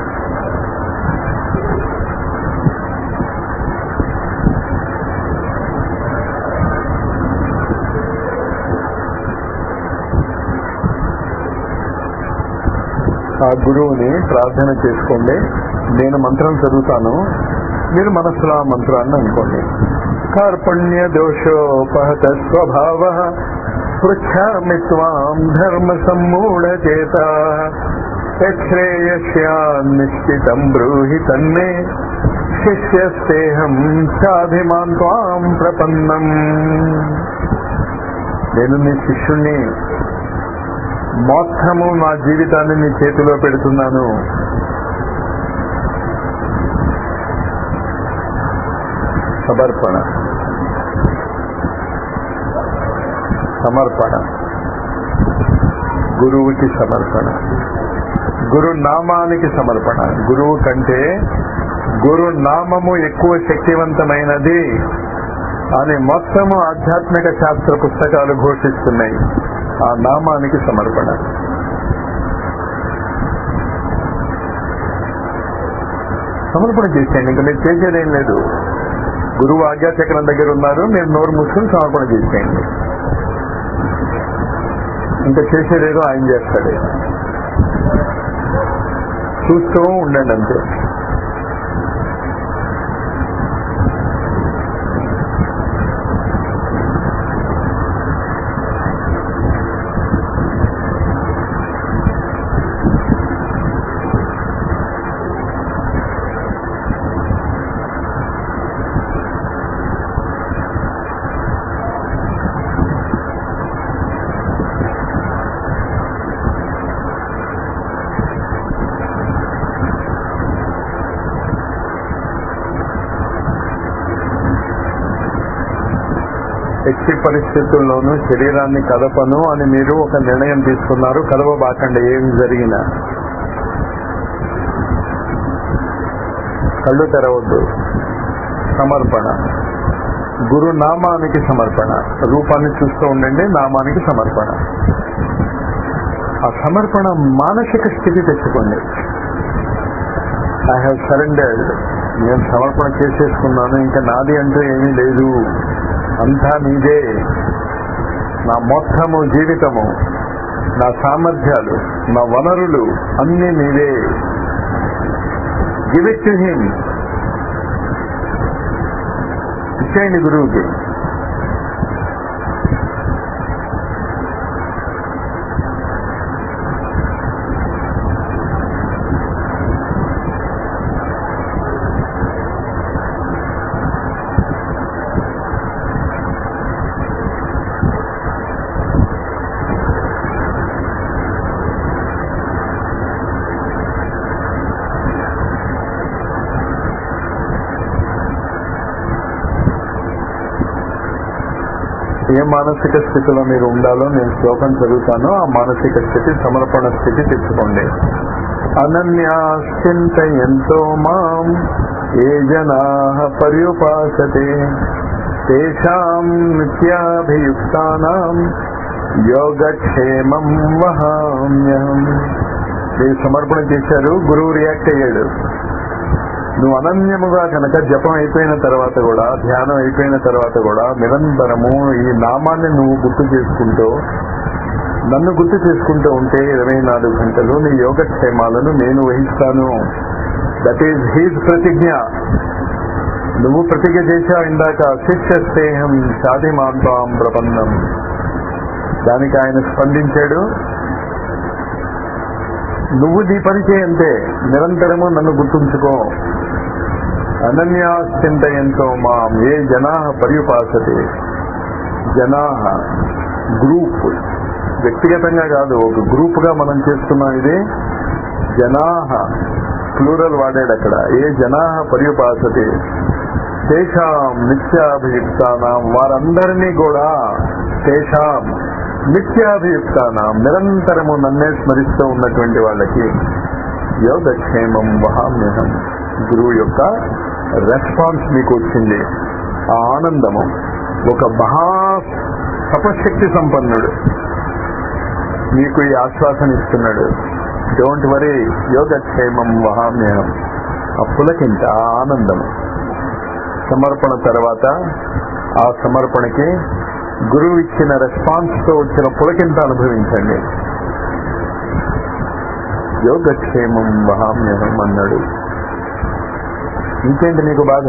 ఆ గురువుని ప్రార్థన చేసుకోండి నేను మంత్రం చదువుతాను మీరు మనస్సులో ఆ మంత్రాన్ని అనుకోండి కార్పణ్య దోషోపహత స్వభావ పృచ్ఛామి త్వాం ధర్మ సమ్మూఢ చేత నిశ్చితం బ్రూహి తన్నే శిష్యస్తేహం సాధిమాన్ త్వాం ప్రపన్నం నేను నీ శిష్యుణ్ణి మొత్తము నా జీవితాన్ని నీ చేతిలో పెడుతున్నాను సమర్పణ సమర్పణ గురువుకి సమర్పణ గురు నామానికి సమర్పణ గురువు కంటే గురు నామము ఎక్కువ శక్తివంతమైనది అని మొత్తము ఆధ్యాత్మిక శాస్త్ర పుస్తకాలు ఘోషిస్తున్నాయి ఆ నామానికి సమర్పణ సమర్పణ చేసేయండి ఇంకా మీరు చేసేదేం లేదు గురువు ఆజ్ఞాచక్రం దగ్గర ఉన్నారు మీరు నోరు మూసుకుని సమర్పణ చేసేయండి ఇంకా చేసేదేదో ఆయన చేస్తాడు చూస్తూ ఉండండి అంతే ఎట్టి పరిస్థితుల్లోనూ శరీరాన్ని కదపను అని మీరు ఒక నిర్ణయం తీసుకున్నారు కదవబాకండి ఏం జరిగినా కళ్ళు తెరవద్దు సమర్పణ గురు నామానికి సమర్పణ రూపాన్ని చూస్తూ ఉండండి నామానికి సమర్పణ ఆ సమర్పణ మానసిక స్థితి తెచ్చుకోండి ఐ హ్యావ్ సరెండర్డ్ నేను సమర్పణ చేసేసుకున్నాను ఇంకా నాది అంటూ ఏమీ లేదు అంతా నీదే నా మొత్తము జీవితము నా సామర్థ్యాలు నా వనరులు అన్ని నీవే గివ్ ఇట్ టు హిమ్ ఇచ్చేయండి గురువుకి ఏ మానసిక స్థితిలో మీరు ఉండాలో నేను శ్లోకం చదువుతాను ఆ మానసిక స్థితి సమర్పణ స్థితి తెచ్చుకోండి అనన్యాశ్చింతయంతో మాం ఏ జనా పర్యుపాసతే తేషాం నిత్యాభియుక్తానాం యోగక్షేమం వహామ్యహం మీరు సమర్పణ చేశారు గురువు రియాక్ట్ అయ్యాడు నువ్వు అనన్యముగా కనుక జపం అయిపోయిన తర్వాత కూడా ధ్యానం అయిపోయిన తర్వాత కూడా నిరంతరము ఈ నామాన్ని నువ్వు గుర్తు చేసుకుంటూ నన్ను గుర్తు చేసుకుంటూ ఉంటే ఇరవై నాలుగు గంటలు నీ యోగక్షేమాలను నేను వహిస్తాను దట్ ఈజ్ హీజ్ ప్రతిజ్ఞ నువ్వు ప్రతిజ్ఞ చేశావు ఇందాక శిష్యస్తేహం షాది మాత్వాం ప్రపన్నం దానికి ఆయన స్పందించాడు నువ్వు నీ పని చేయంతే నిరంతరము నన్ను గుర్తుంచుకో అనన్యాశ్చింతయంతో మాం ఏ జనా పర్యుపాసతే జనా గ్రూప్ వ్యక్తిగతంగా కాదు ఒక గ్రూప్ గా మనం చేస్తున్నాం ఇది జనా ప్లూరల్ వాడాడు అక్కడ ఏ జనా పర్యుపాసతే తేషాం నిత్యాభియుక్తానాం వారందరినీ కూడా తేషాం నిత్యాభియుక్తానాం నిరంతరము నన్నే స్మరిస్తూ ఉన్నటువంటి వాళ్ళకి యోగక్షేమం వహామ్యహం గురువు యొక్క రెస్పాన్స్ మీకు వచ్చింది ఆ ఆనందము ఒక మహా తపశక్తి సంపన్నుడు మీకు ఈ ఆశ్వాసన ఇస్తున్నాడు డోంట్ వరీ యోగక్షేమం వహామ్యహం ఆ పులకింత ఆ ఆనందము సమర్పణ తర్వాత ఆ సమర్పణకి గురువు ఇచ్చిన రెస్పాన్స్ తో వచ్చిన పులకింత అనుభవించండి యోగక్షేమం వహామ్యహం అన్నాడు ఇంకేంటి నీకు బాధ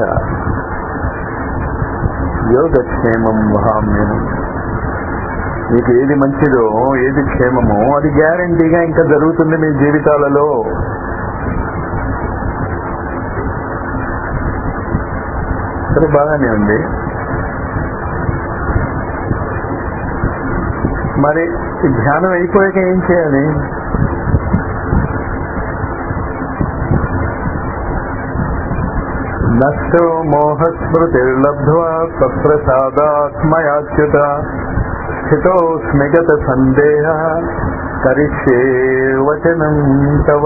యోగక్షేమం వహామ్యహం మీకు ఏది మంచిదో ఏది క్షేమమో అది గ్యారంటీగా ఇంకా జరుగుతుంది మీ జీవితాలలో సరే బాగానే ఉంది మరి ఈ ధ్యానం అయిపోయాక ఏం చేయాలి నష్టో మోహస్మృతిర్లబ్ధ్వా తత్ప్రసాదాత్మయాచ్యుత స్థితోస్మిగత సందేహ కరిష్యే వచనం తవ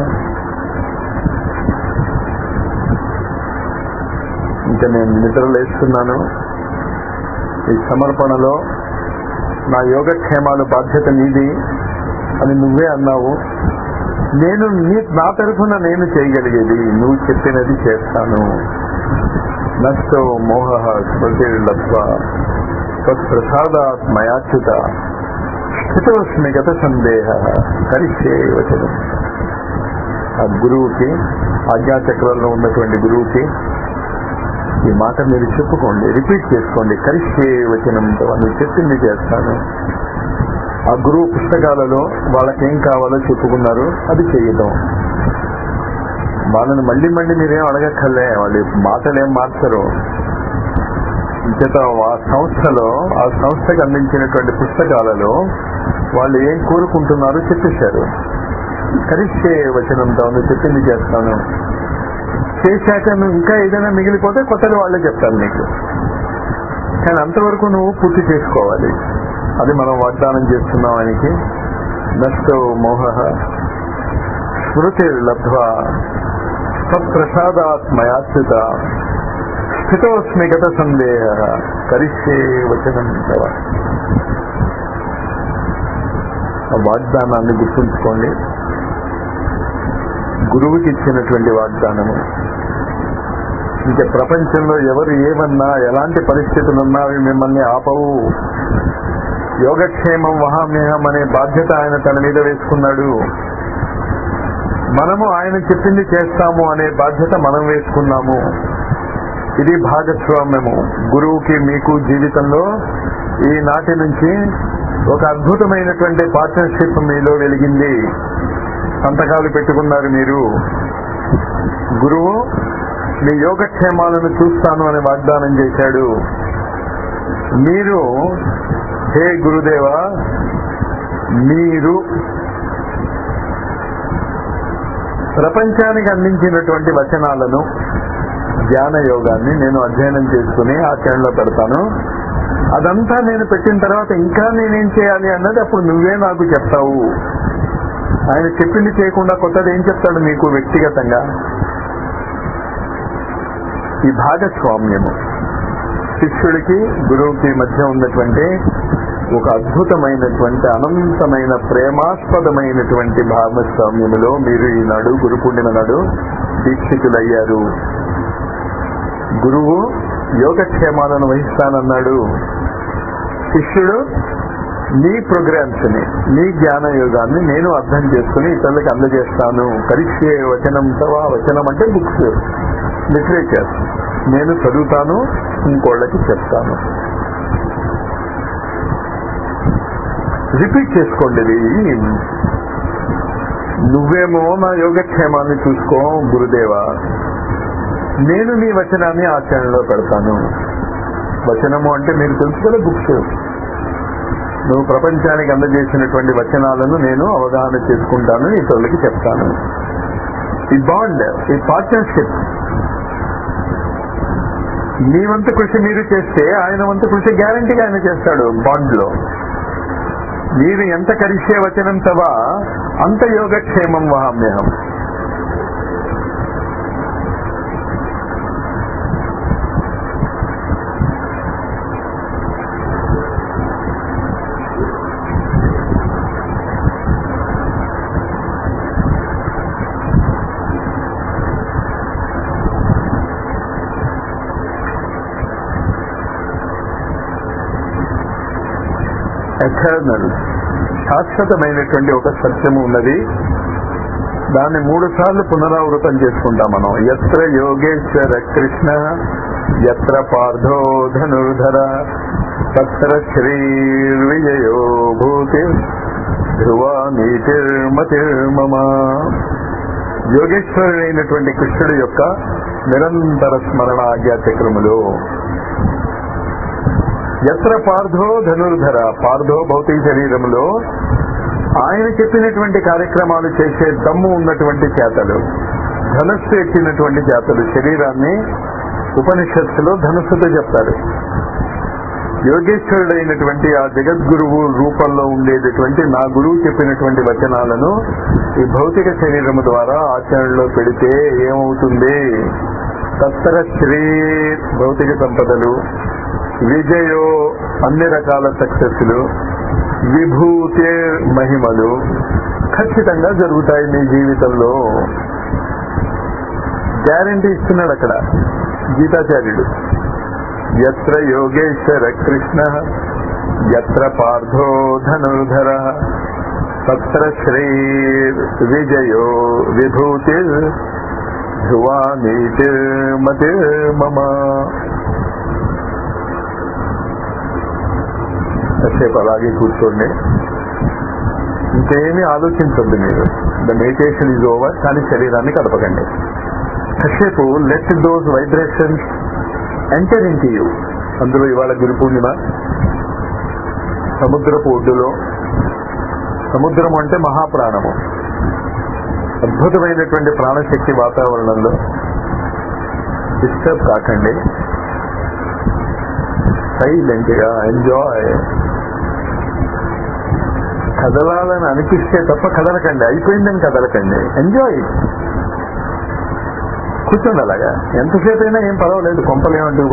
ఇంకా నేను నిద్రలేస్తున్నాను ఈ సమర్పణలో నా యోగక్షేమాలు బాధ్యత నీది అని నువ్వే అన్నావు నేను నీ నా తరఫున నేను చేయగలిగేది నువ్వు చెప్పినది చేస్తాను నష్టో మోహ స్మృతిర్లత్వ తత్ప్రసాదాత్ మయాచ్యుత స్థితోస్మి గత సందేహ కరిష్యే వచనం ఆ గురువుకి ఆజ్ఞాచక్రంలో ఉన్నటువంటి గురువుకి ఈ మాట మీరు చెప్పుకోండి రిపీట్ చేసుకోండి కరిష్యే వచనంతో నువ్వు చెప్పింది చేస్తాను ఆ గురువు పుస్తకాలలో వాళ్ళకేం కావాలో చెప్పుకున్నారు అది చేయడం వాళ్ళని మళ్ళీ మళ్ళీ మీరేం అడగక్కర్లే వాళ్ళు మాటలు ఏం మార్చరు చేత ఆ సంస్థలో ఆ సంస్థకు అందించినటువంటి పుస్తకాలలో వాళ్ళు ఏం కోరుకుంటున్నారో చెప్పేశారు కరిష్యే వచనంతో నువ్వు చెప్పింది చేస్తాను చేశాక నువ్వు ఇంకా ఏదైనా మిగిలిపోతే కొత్తది వాళ్ళే చెప్తాను నీకు కానీ అంతవరకు నువ్వు పూర్తి చేసుకోవాలి అది మనం వాగ్దానం చేస్తున్నాం ఆయనకి నష్టో మోహ స్మృతి లబ్ధ్వా తత్ప్రసాదాత్మయాశ్రిత స్థితోస్మి గత సందేహ కరిష్యే వచనం తవ ఆ వాగ్దానాన్ని గుర్తుంచుకోండి గురువుకి ఇచ్చినటువంటి వాగ్దానము ఇంకా ప్రపంచంలో ఎవరు ఏమన్నా ఎలాంటి పరిస్థితులున్నా అవి మిమ్మల్ని ఆపవు యోగక్షేమం వహామ్యహం అనే బాధ్యత ఆయన తన మీద వేసుకున్నాడు మనము ఆయన చెప్పింది చేస్తాము అనే బాధ్యత మనం వేసుకున్నాము ఇది భాగస్వామ్యము గురువుకి మీకు జీవితంలో ఈనాటి నుంచి ఒక అద్భుతమైనటువంటి పార్ట్నర్షిప్ మీలో వెలిగింది సంతకాలు పెట్టుకున్నారు మీరు గురువు మీ యోగక్షేమాలను చూస్తాను అని వాగ్దానం చేశాడు మీరు హే గురుదేవా మీరు ప్రపంచానికి అందించినటువంటి వచనాలను ధ్యాన యోగాన్ని నేను అధ్యయనం చేసుకుని ఆచరణలో పెడతాను అదంతా నేను పెట్టిన తర్వాత ఇంకా నేనేం చేయాలి అన్నది అప్పుడు నువ్వే నాకు చెప్తావు ఆయన చెప్పింది చేయకుండా కొత్తది ఏం చెప్తాడు మీకు వ్యక్తిగతంగా ఈ భాగస్వామ్యము శిష్యుడికి గురువుకి మధ్య ఉన్నటువంటి ఒక అద్భుతమైనటువంటి అనంతమైన ప్రేమాస్పదమైనటువంటి భాగస్వామ్యములో మీరు ఈనాడు గురు పూర్ణిమ నాడు దీక్షితులయ్యారు గురువు యోగక్షేమాలను వహిస్తానన్నాడు శిష్యుడు నీ ప్రోగ్రామ్స్ ని నీ జ్ఞాన యోగాన్ని నేను అర్థం చేసుకుని ఇతరులకు అందజేస్తాను కరిష్యే వచనం తవా వచనం అంటే బుక్స్ లిటరేచర్ నేను చదువుతాను ఇంకోళ్ళకి చెప్తాను రిపీట్ చేసుకోండి ఇది నువ్వేమో నా యోగక్షేమాన్ని చూసుకో గురుదేవా నేను నీ వచనాన్ని ఆచరణలో పెడతాను వచనము అంటే మీరు తెలుసు కదా బుక్స్ నువ్వు ప్రపంచానికి అందజేసినటువంటి వచనాలను నేను అవగాహన చేసుకుంటాను ఇతరులకి చెప్తాను ఈ బాండ్ ఈ పార్ట్నర్షిప్ మీ వంతు కృషి మీరు చేస్తే ఆయన వంతు కృషి గ్యారంటీగా ఆయన చేస్తాడు బాండ్ లో మీరు ఎంత కరిసే వచనం తవా అంత యోగక్షేమం వహామ్యహం ఎటర్నల్ శాశ్వతమైనటువంటి ఒక సత్యము ఉన్నది దాన్ని మూడు సార్లు పునరావృతం చేసుకుంటాం మనం ఎత్ర యోగేశ్వర కృష్ణ ఎత్ర పార్థో ధనుర్ధర తత్ర శ్రీర్విజయో భూతి ధ్రువా నీతిర్మతిర్మమ యోగేశ్వరుడైనటువంటి కృష్ణుడి యొక్క నిరంతర స్మరణ ఆజ్ఞాచక్రములు ఎత్ర పార్థో ధనుర్ధర పార్థో భౌతిక శరీరములో ఆయన చెప్పినటువంటి కార్యక్రమాలు చేసే దమ్ము ఉన్నటువంటి చేతలు ధనస్సు ఎక్కినటువంటి చేతలు శరీరాన్ని ఉపనిషత్తులో ధనుస్సుతో చెప్తారు యోగేశ్వరుడైనటువంటి ఆ జగద్గురువు రూపంలో ఉండేటటువంటి నా గురువు చెప్పినటువంటి వచనాలను ఈ భౌతిక శరీరము ద్వారా ఆచరణలో పెడితే ఏమవుతుంది తత్తర శ్రీ భౌతిక సంపదలు విజయో అన్ని రకాల సక్సెస్లు విభూతి మహిమలు ఖచ్చితంగా జరుగుతాయి మీ జీవితంలో గ్యారంటీ ఇస్తున్నాడు అక్కడ గీతాచార్యుడు ఎత్ర యోగేశ్వర కృష్ణ ఎత్ర పార్థో ధనుర్ధర తత్ర శ్రీ విజయో విభూతి ధ్రువా నీతిర్మతిర్మమ కాసేపు అలాగే కూర్చోండి ఇంకేమీ ఆలోచించద్దు మీరు ద మెడిటేషన్ ఈజ్ ఓవర్ కానీ శరీరాన్ని కదపకండి కాసేపు let those vibrations enter in you అందులో ఇవాళ గురు పూర్ణిమ సముద్రపు ఒడ్డులో సముద్రం అంటే మహాప్రాణము అద్భుతమైనటువంటి ప్రాణశక్తి వాతావరణంలో డిస్టర్బ్ కాకండి సైలెంట్ గా ఎంజాయ్ కదలాలని అనిపిస్తే తప్ప కదలకండి అయిపోయిందని కదలకండి ఎంజాయ్ కూర్చోండి అలాగా ఎంతసేపు అయినా ఏం పర్వాలేదు కొంపలేమంటూ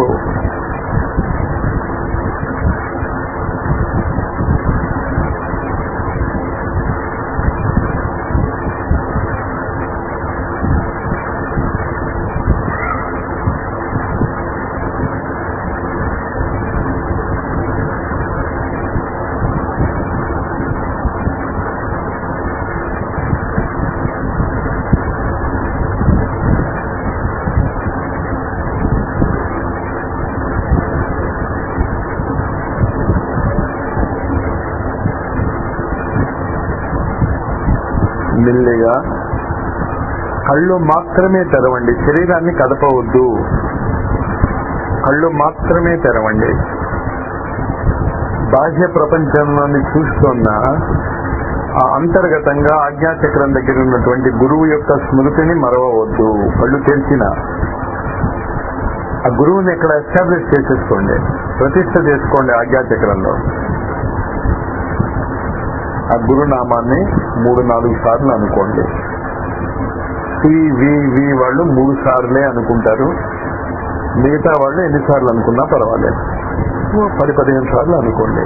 మెల్లిగా కళ్ళు మాత్రమే తెరవండి శరీరాన్ని కదపవద్దు కళ్ళు మాత్రమే తెరవండి బాహ్య ప్రపంచంలోని చూస్తున్న ఆ అంతర్గతంగా ఆజ్ఞాచక్రం దగ్గర ఉన్నటువంటి గురువు యొక్క స్మృతిని మరవవద్దు కళ్ళు తెరిచిన ఆ గురువుని ఇక్కడ ఎస్టాబ్లిష్ చేసేసుకోండి ప్రతిష్ట చేసుకోండి ఆజ్ఞాచక్రంలో ఆ గురునామాన్ని మూడు నాలుగు సార్లు అనుకోండి సివివి వాళ్ళు మూడు సార్లే అనుకుంటారు మిగతా వాళ్ళు ఎన్నిసార్లు అనుకున్నా పర్వాలేదు ఓ పది పదిహేను సార్లు అనుకోండి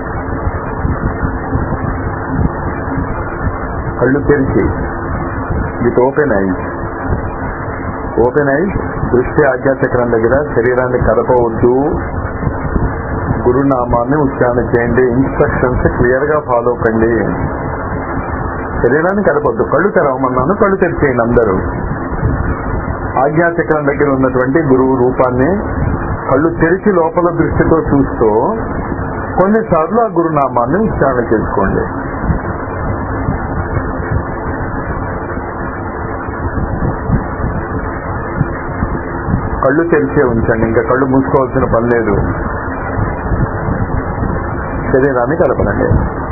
కళ్ళు తెరిచి with open eyes open eyes దృష్టి ఆజ్ఞాచక్రం దగ్గర శరీరాన్ని కదపవద్దు గురునామాన్ని ఉచ్చారణ చేయండి ఇన్స్ట్రక్షన్స్ క్లియర్ గా ఫాలో కండి శరీరాన్ని కదపొద్దు కళ్ళు తెరవమన్నాను కళ్ళు తెరిచేయండి అందరూ ఆజ్ఞాచక్రం దగ్గర ఉన్నటువంటి గురువు రూపాన్ని కళ్ళు తెరిచి లోపల దృష్టితో చూస్తూ కొన్నిసార్లు ఆ గురునామాన్ని ఉచ్చారణ చేసుకోండి కళ్ళు తెరిచే ఉంచండి ఇంకా కళ్ళు మూసుకోవాల్సిన పని లేదు శరీరాన్ని కలపనండి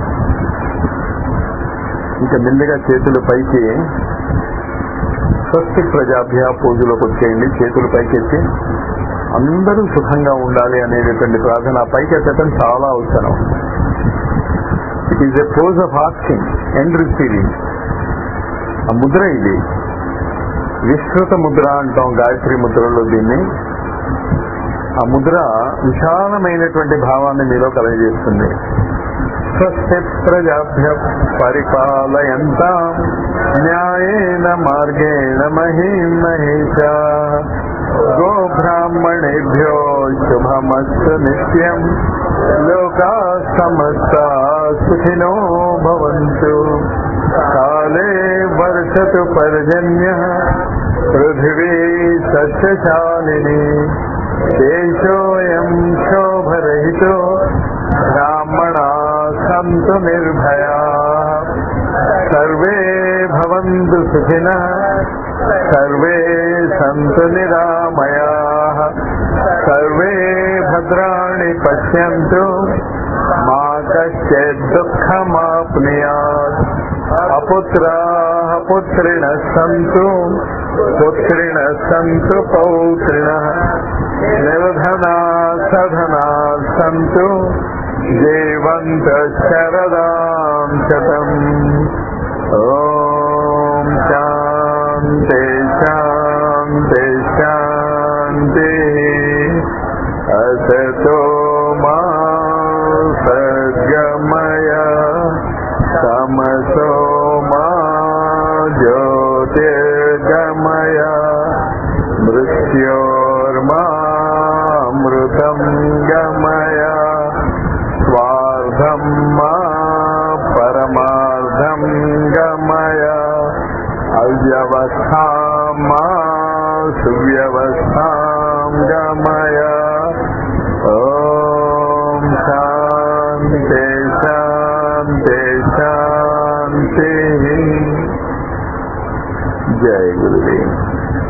ఇంకా మెల్లిగా చేతులు పైకి స్వస్తి ప్రజాభ్య పూజలోకి వచ్చేయండి చేతులు పైకెత్తి అందరూ సుఖంగా ఉండాలి అనేటటువంటి ప్రార్థన పైకి ఎత్తడం చాలా అవసరం it is a pose of asking and receiving ఆ ముద్ర ఇది విస్తృత ముద్ర అంటాం గాయత్రి ముద్రలో దీన్ని ఆ ముద్ర విశాలమైనటువంటి భావాన్ని మీలో కలగజేస్తుంది స్వస్తి ప్రజాభ్య పరిపాలయంత న్యాయేన మార్గేణ మహీం మహేశ గో బ్రాహ్మణేభ్యో శుభమస్తు నిత్యం లోకా సమస్త సుఖినో భవంతు కాలే వర్షతు పర్జన్య పృథివీ సస్యశాలిని దేశోయం శోభరహితో బ్రాహ్మణా సంతు నిర్భయా సర్వే భవంతు సుఖినః సర్వే సంతు నిరామయా సర్వే భద్రాణి పశ్యంతు మా కశ్చిత్ దుఃఖమాప్నుయాత్ అపుత్రాः పుత్రిణः సन्तు పుత్రిణः సन्तు పౌత్రిణः నిర్ధనా సధనా సन्तు జీవంతः శరదాం శతం ఓం శాంతి శాంతి శాంతి అసతో మా సద్గమయ తమసో మా జ్యోతిర్గమయ మృత్యోర్మామృతం గమయ స్వార్థం మా పరమార్థం గమయ అవ్యవస్థా మా సువ్యవస్థాం గమయ ఓం శాంతి శాంతి శాంతి జయ గురుదేవ్